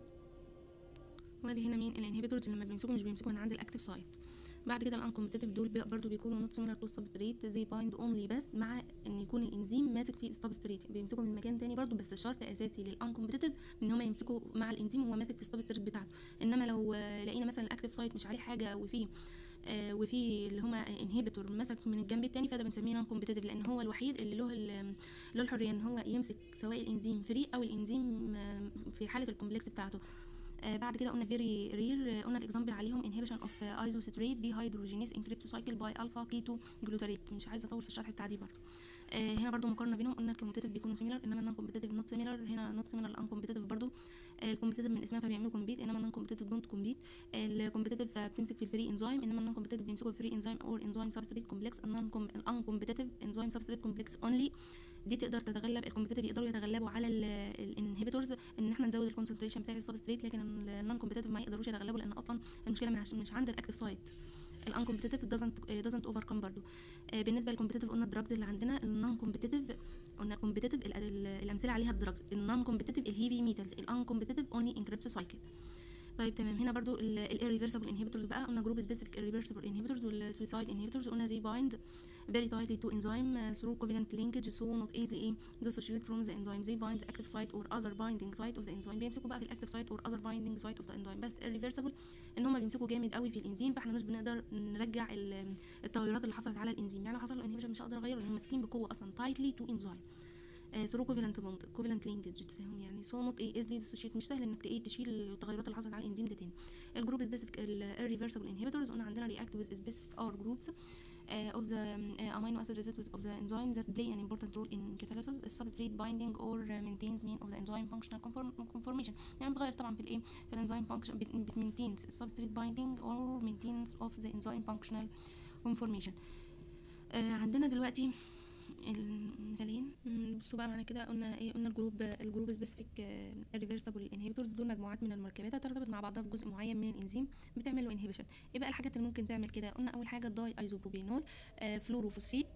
وادي هنا مين الانهبيتورز لما بيمسكوا مش بيمسكوا من عند الاكتيف سايت بعد كده الانكومبتيتيف دول بي- برضو بيكونوا نوت سيميلار تو سبستريت زي بايند اونلي بس مع ان يكون الانزيم ماسك في السبستريت بيمسكوا من مكان تاني برضو بس شرط اساسي للانكومبتيتيف ان هم يمسكوا مع الانزيم وهو ماسك في السبستريت بتاعته انما لو آه، لقينا مثلا الاكتيف سايت مش عليه حاجه وفيه آه وفي اللي هما انهبيتور مسك من الجنب التاني فده بنسميه نون كومبتيتيف لان هو الوحيد اللي له ال- له الحريه ان هو يمسك سواء الانزيم فري او الانزيم آه، في حاله الكومبلكس بتاعته آه بعد كده قلنا فيري رير قلنا الاكزامبل عليهم انهبيشن اوف ايزوسيتريت دي هيدروجينيز انكريبت سايكل باي الفا كيتو جلوتاريت مش عايزه اطول في الشرح بتاع دي برضه آه هنا برضو مقارنه بينهم قلنا الكومبتيتيف بيكونوا سيميلر انما النون كومبتيتيف نوت سيميلر هنا نوت سيميلر الان كومبتيتيف برضو آه الكومبتيتيف من اسمها فبيعملوا كومبيت انما النون كومبتيتيف دونت كومبيت الكومبتيتيف بتمسك في الفري انزيم انما النون كومبتيتيف بيمسكوا في الفري انزيم اور انزيم سبستريت كومبلكس النون الان كومبتيتيف انزيم سبستريت كومبلكس اونلي دي تقدر تتغلب الكومبتيتيف يقدروا يتغلبوا على الانهبيتورز ان احنا نزود الكونسنتريشن بتاع السبستريت لكن النون كومبتيتيف ما يقدروش يتغلبوا لان اصلا المشكله مش مش عند الاكتيف سايت الان كومبتيتيف doesn't doesn't overcome برضو آه، بالنسبه للكومبتيتيف قلنا الدراجز اللي عندنا النون كومبتيتيف قلنا كومبتيتيف الامثله عليها الدراجز النون كومبتيتيف الهيفي ميتالز الان كومبتيتيف اونلي انكريبت سايكل طيب تمام هنا برضو الirreversible inhibitors بقى قلنا جروب سبيسيفيك irreversible inhibitors والسويسايد inhibitors قلنا زي بايند very tightly to enzyme uh, through covalent linkage so not easily ايه dissociate from the enzyme they bind the active site or other binding site of the enzyme بيمسكوا بقى في الاكتيف site or other binding site of the enzyme بس irreversible ان هم بيمسكوا جامد قوي في الانزيم فاحنا مش بنقدر نرجع ال- التغيرات اللي حصلت على الانزيم يعني لو حصل له inhibition مش هقدر اغيره لان هم ماسكين بقوه اصلا tightly to enzyme ثرو كوفالنت بوند كوفالنت لينكج تساهم يعني سو نوت ايه ايزلي ديسوشيت مش سهل انك ايه تشيل التغيرات اللي حصلت على الانزيم ده تاني الجروب سبيسيفيك الريفرسبل انهبيتورز قلنا عندنا رياكت with specific اور جروبس uh, of the uh, amino acid residues of the enzyme that play an important role in catalysis substrate binding or uh, maintains mean of the enzyme functional conform conformation يعني بتغير طبعا في الايه في الانزيم function بت بت- maintains substrate binding or maintains of the enzyme functional conformation uh, عندنا دلوقتي المثالين مم، بصوا بقى معانا كده قلنا ايه قلنا الجروب الجروب سبيسيفيك ريفرسبل انهبيتورز دول مجموعات من المركبات ترتبط مع بعضها في جزء معين من الانزيم بتعمل له انهبيشن ايه بقى الحاجات اللي ممكن تعمل كده قلنا اول حاجه الداي ايزوبروبينول آه فلوروفوسفيت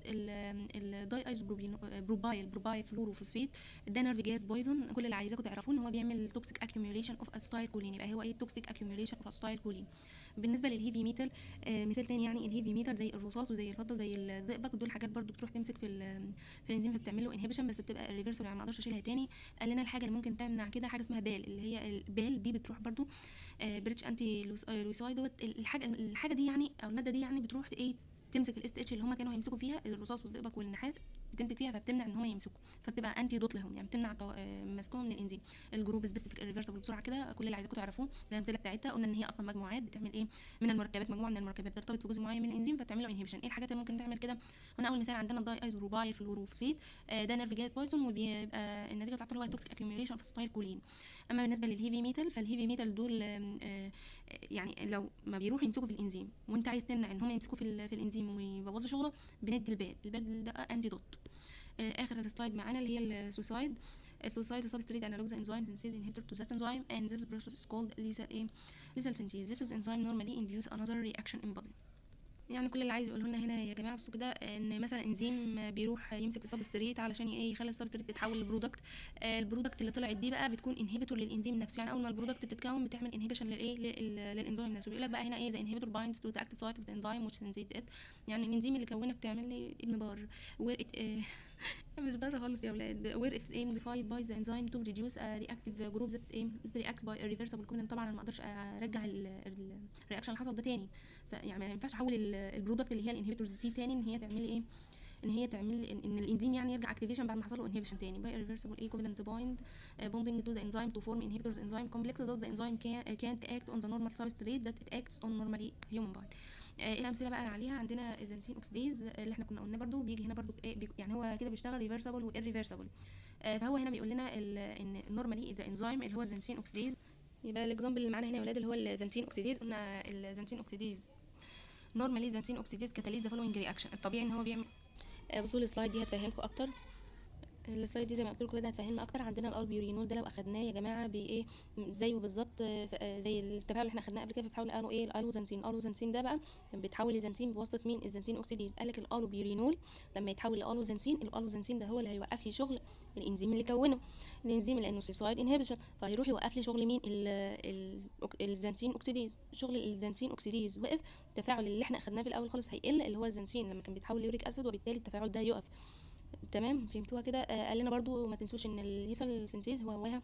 الداي ايزوبروبينول بروبايل بروبايل فلوروفوسفيت ده نيرف جاز بويزون كل اللي عايزاكم تعرفوه ان هو بيعمل توكسيك اكيوميوليشن اوف اسيتايل كولين يبقى هو ايه توكسيك اكيوميوليشن اوف اسيتايل كولين بالنسبه للهيفي ميتال آه مثال تاني يعني الهيفي ميتال زي الرصاص وزي الفضه وزي الزئبق دول حاجات برضو بتروح تمسك في ال- في الانزيم فبتعمل له انهبيشن بس بتبقى ريفرسال يعني ما اقدرش اشيلها تاني قال لنا الحاجه اللي ممكن تمنع كده حاجه اسمها بال اللي هي البال دي بتروح برضو آه بريتش انتي لوس- آه، لوسايد دوت الحاجه الحاجه دي يعني او الماده دي يعني بتروح ايه تمسك الاس اتش اللي هم كانوا هيمسكوا فيها الرصاص والزئبق والنحاس بتمسك فيها فبتمنع ان هم يمسكوا فبتبقى انتي دوت لهم يعني بتمنع تو- آه، مسكهم من الانزيم الجروب سبيسيفيك ريفرسبل بسرعه كده كل اللي عايزاكم تعرفوه الامثله بتاعتها قلنا ان هي اصلا مجموعات بتعمل ايه من المركبات مجموعه من المركبات بترتبط في جزء معين من الانزيم فبتعمل له انهبيشن ايه الحاجات اللي ممكن تعمل كده قلنا اول مثال عندنا الداي ايزوروبايل فلوروفسيت آه، ده نيرف جاز بويزون وبيبقى النتيجه بتاعته اللي هو توكسيك اكيوميوليشن في ستايل كولين اما بالنسبه للهيفي ميتال فالهيفي ميتال دول آم، آه، يعني لو ما بيروحوا يمسكوا في الانزيم وانت عايز تمنع ان هم يمسكوا في, ال- في الانزيم ويبوظوا شغله بندي البال البال ده انتي دوت آه، اخر سلايد معانا اللي هي السوسايد السوسايد substrate analogs enzyme synthase inhibitor to that enzyme and this process is called lethal ايه lethal synthase this is enzyme normally induce another reaction in body يعني كل اللي عايز يقوله لنا هنا يا جماعه بصوا كده ان مثلا انزيم بيروح يمسك السبستريت علشان ايه يخلي السبستريت تتحول لبرودكت آه، البرودكت اللي طلعت دي بقى بتكون انهبيتور للانزيم نفسه يعني اول ما البرودكت تتكون بتعمل انهبيشن للايه لل- للانزيم نفسه بيقول لك بقى هنا ايه زي انهبيتور بايندز تو ذا اكتيف سايت اوف ذا انزيم which synthase it يعني الانزيم اللي كونك تعمل لي ابن بار where it آه، مش بره خالص يا ولاد where it's aim modified by the enzyme to produce a reactive group that aim that reacts by irreversible covenant طبعا انا ما اقدرش ارجع الرياكشن اللي حصل ده تاني فيعني ما ينفعش احول ال- البرودكت اللي هي الانهبيتورز دي تاني ان هي تعمل لي ايه ان هي تعمل ان, إن الانزيم يعني يرجع اكتيفيشن بعد ما حصل له انهبيشن تاني باي irreversible ايه covalent bind uh, bonding to the enzyme to form inhibitors enzyme complexes thus the enzyme can, uh, can't act on the normal substrate that it acts on normally human body آه، ايه الامثله بقى عليها عندنا الزنتين اوكسيديز اللي احنا كنا قلنا برضو بيجي هنا برضو ايه بي يعني هو كده بيشتغل ريفرسبل والريفرسبل فهو هنا بيقول لنا ال- ان نورمالي ذا انزيم اللي هو الزنتين اوكسيديز يبقى الاكزامبل اللي معانا هنا يا ولاد اللي هو الزنتين اوكسيديز قلنا الزنتين اوكسيديز نورمالي زنتين اوكسيديز كاتاليز ذا فولوينج رياكشن الطبيعي ان هو بيعمل آه، بصوا السلايد دي هتفهمكم اكتر السلايد دي زي ما قلت لكم كده هتفهمنا اكتر عندنا الالبيورينول ده لو اخدناه يا جماعه بايه زيه بالظبط آه، ف- آه، زي التفاعل اللي احنا اخدناه قبل كده بتحول الالو ايه الالوزنتين الالوزنتين ده بقى بيتحول لزنتين بواسطه مين الزنتين اوكسيديز قال لك الالوبيورينول لما يتحول لالوزنتين الالوزنتين ده هو اللي هيوقف لي شغل الانزيم اللي كونه الانزيم لانه سوسايد انهبيشن فهيروح يوقف لي شغل مين ال ال الزنتين اوكسيديز شغل الزنتين اوكسيديز وقف التفاعل اللي احنا اخدناه في الاول خالص هيقل اللي هو الزنتين لما كان بيتحول ليوريك اسيد وبالتالي التفاعل ده يقف تمام فهمتوها كده آه قال لنا برضو ما تنسوش ان الليسال سينتيز هو هواها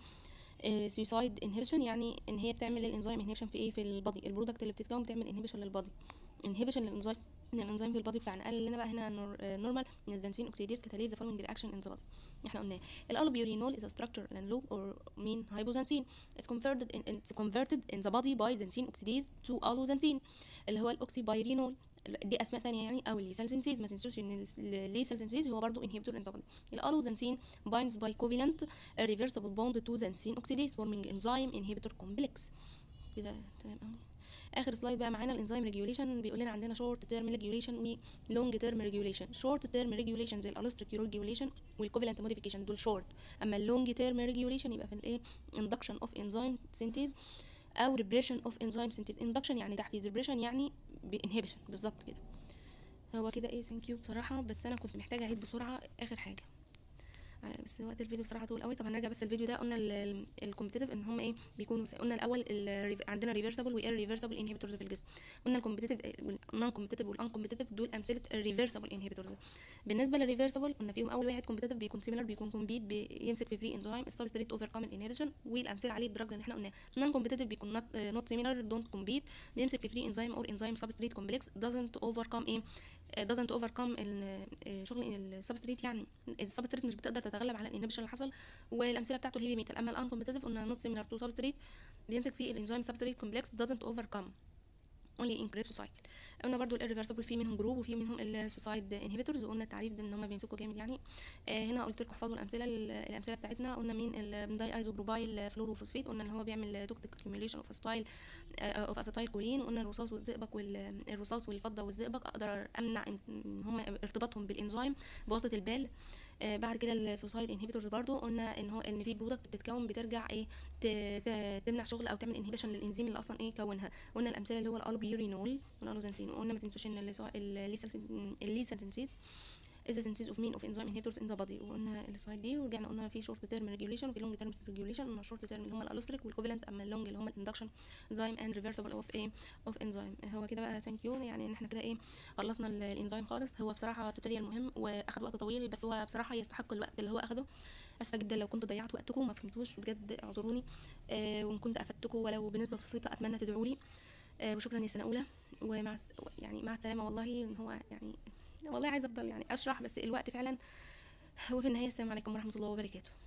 سوسايد انهبيشن يعني ان هي بتعمل الانزيم انهبيشن في ايه في البادي البرودكت اللي بتتكون بتعمل انهبيشن للبادي انهبيشن للانزيم من الانزيم في البادي بتاعنا قال لنا بقى هنا نورمال ان الزنسين اوكسيديز كاتاليز ذا فولوينج رياكشن ان ذا بادي احنا قلنا الالوبيورينول is a structure in loop or mean hypoxanthine it's converted in it's converted in the body by xanthine oxidase to alloxanthine اللي هو الاوكسيبايرينول دي اسماء ثانيه يعني او الليسال سينثيز ما تنسوش ان الليسال سينثيز هو برضه انهبيتور ان ذا body الالوزانثين binds by covalent irreversible bond to xanthine oxidase forming enzyme inhibitor complex كده تمام قوي اخر سلايد بقى معانا الانزيم ريجوليشن بيقول لنا عندنا شورت تيرم ريجوليشن ولونج تيرم ريجوليشن شورت تيرم ريجوليشن زي الالوستريك ريجوليشن والكوفالنت موديفيكيشن دول شورت اما اللونج تيرم ريجوليشن يبقى في الايه اندكشن اوف انزيم سينثيز او ريبريشن اوف انزيم سينثيز اندكشن يعني تحفيز ريبريشن يعني انهبيشن بالظبط كده هو كده ايه ثانك يو بصراحه بس انا كنت محتاجه اعيد بسرعه اخر حاجه آه، بس وقت الفيديو بصراحه طول قوي طب هنرجع بس الفيديو ده قلنا الكومبتيتيف ان هم ايه بيكونوا س- قلنا الاول ال عندنا ريفرسبل واير ريفرسبل انهبيتورز في الجسم قلنا الكومبتيتيف والنون كومبتيتيف والان كومبتيتيف دول امثله الريفرسبل انهبيتورز بالنسبه للريفرسبل قلنا فيهم اول واحد كومبتيتيف بيكون سيميلر بيكون كومبيت بيمسك في فري انزيم السبستريت اوفر كام الانهبيشن والامثله عليه الدراجز اللي احنا قلناها نون كومبتيتيف بيكون نوت نوت سيميلر دونت كومبيت بيمسك في فري انزيم اور انزيم سبستريت كومبلكس doesn't overcome ايه doesn't overcome ال- آه، شغل السبستريت يعني السبستريت مش بتقدر تتغلب على الانهبيشن اللي حصل والامثله بتاعته الهيفي ميتال اما الان كومبتيتيف قلنا نوت سيميلر تو سبستريت بيمسك فيه الانزيم سبستريت كومبلكس doesn't overcome اونلي ان كريبس سايكل قلنا برضو الريفرسبل في منهم جروب وفي منهم السوسايد انهبيتورز وقلنا التعريف ده ان هم بيمسكوا جامد يعني آه هنا قلت لكم احفظوا الامثله الامثله بتاعتنا قلنا مين الداي ايزوبروبايل فلوروفوسفيت قلنا ان هو بيعمل توكسيك اكيوميليشن اوف اسيتايل اوف اسيتايل كولين قلنا الرصاص والزئبق والرصاص والفضه والزئبق اقدر امنع ان هم ارتباطهم بالانزيم بواسطه البال آه بعد كده السوسايد انهبيتورز برضو قلنا ان هو ان في برودكت بتتكون بترجع ايه تمنع شغل او تعمل انهبيشن للانزيم اللي اصلا ايه كونها قلنا الامثله اللي هو الالبيورينول والالوزانسين وقلنا ما تنسوش ان الليسانسين is the synthesis of mean of enzyme inhibitors in the body وقلنا السلايد دي ورجعنا قلنا في شورت تيرم ريجوليشن وفي لونج تيرم ريجوليشن قلنا الشورت تيرم اللي هم الالوستريك والكوفالنت اما اللونج اللي هم الاندكشن انزيم اند ريفرسبل اوف ايه اوف انزيم هو كده بقى ثانك يو يعني ان احنا كده ايه خلصنا الانزيم خالص هو بصراحه توتوريال مهم واخد وقت طويل بس هو بصراحه يستحق الوقت اللي هو اخده اسفه جدا لو كنت ضيعت وقتكم وما فهمتوش بجد اعذروني آه وان كنت افدتكم ولو بنسبه بسيطه اتمنى تدعوا لي آه وشكرا يا سنه اولى ومع يعني مع السلامه والله ان هو يعني والله عايزه افضل يعني اشرح بس الوقت فعلا هو في النهايه السلام عليكم ورحمه الله وبركاته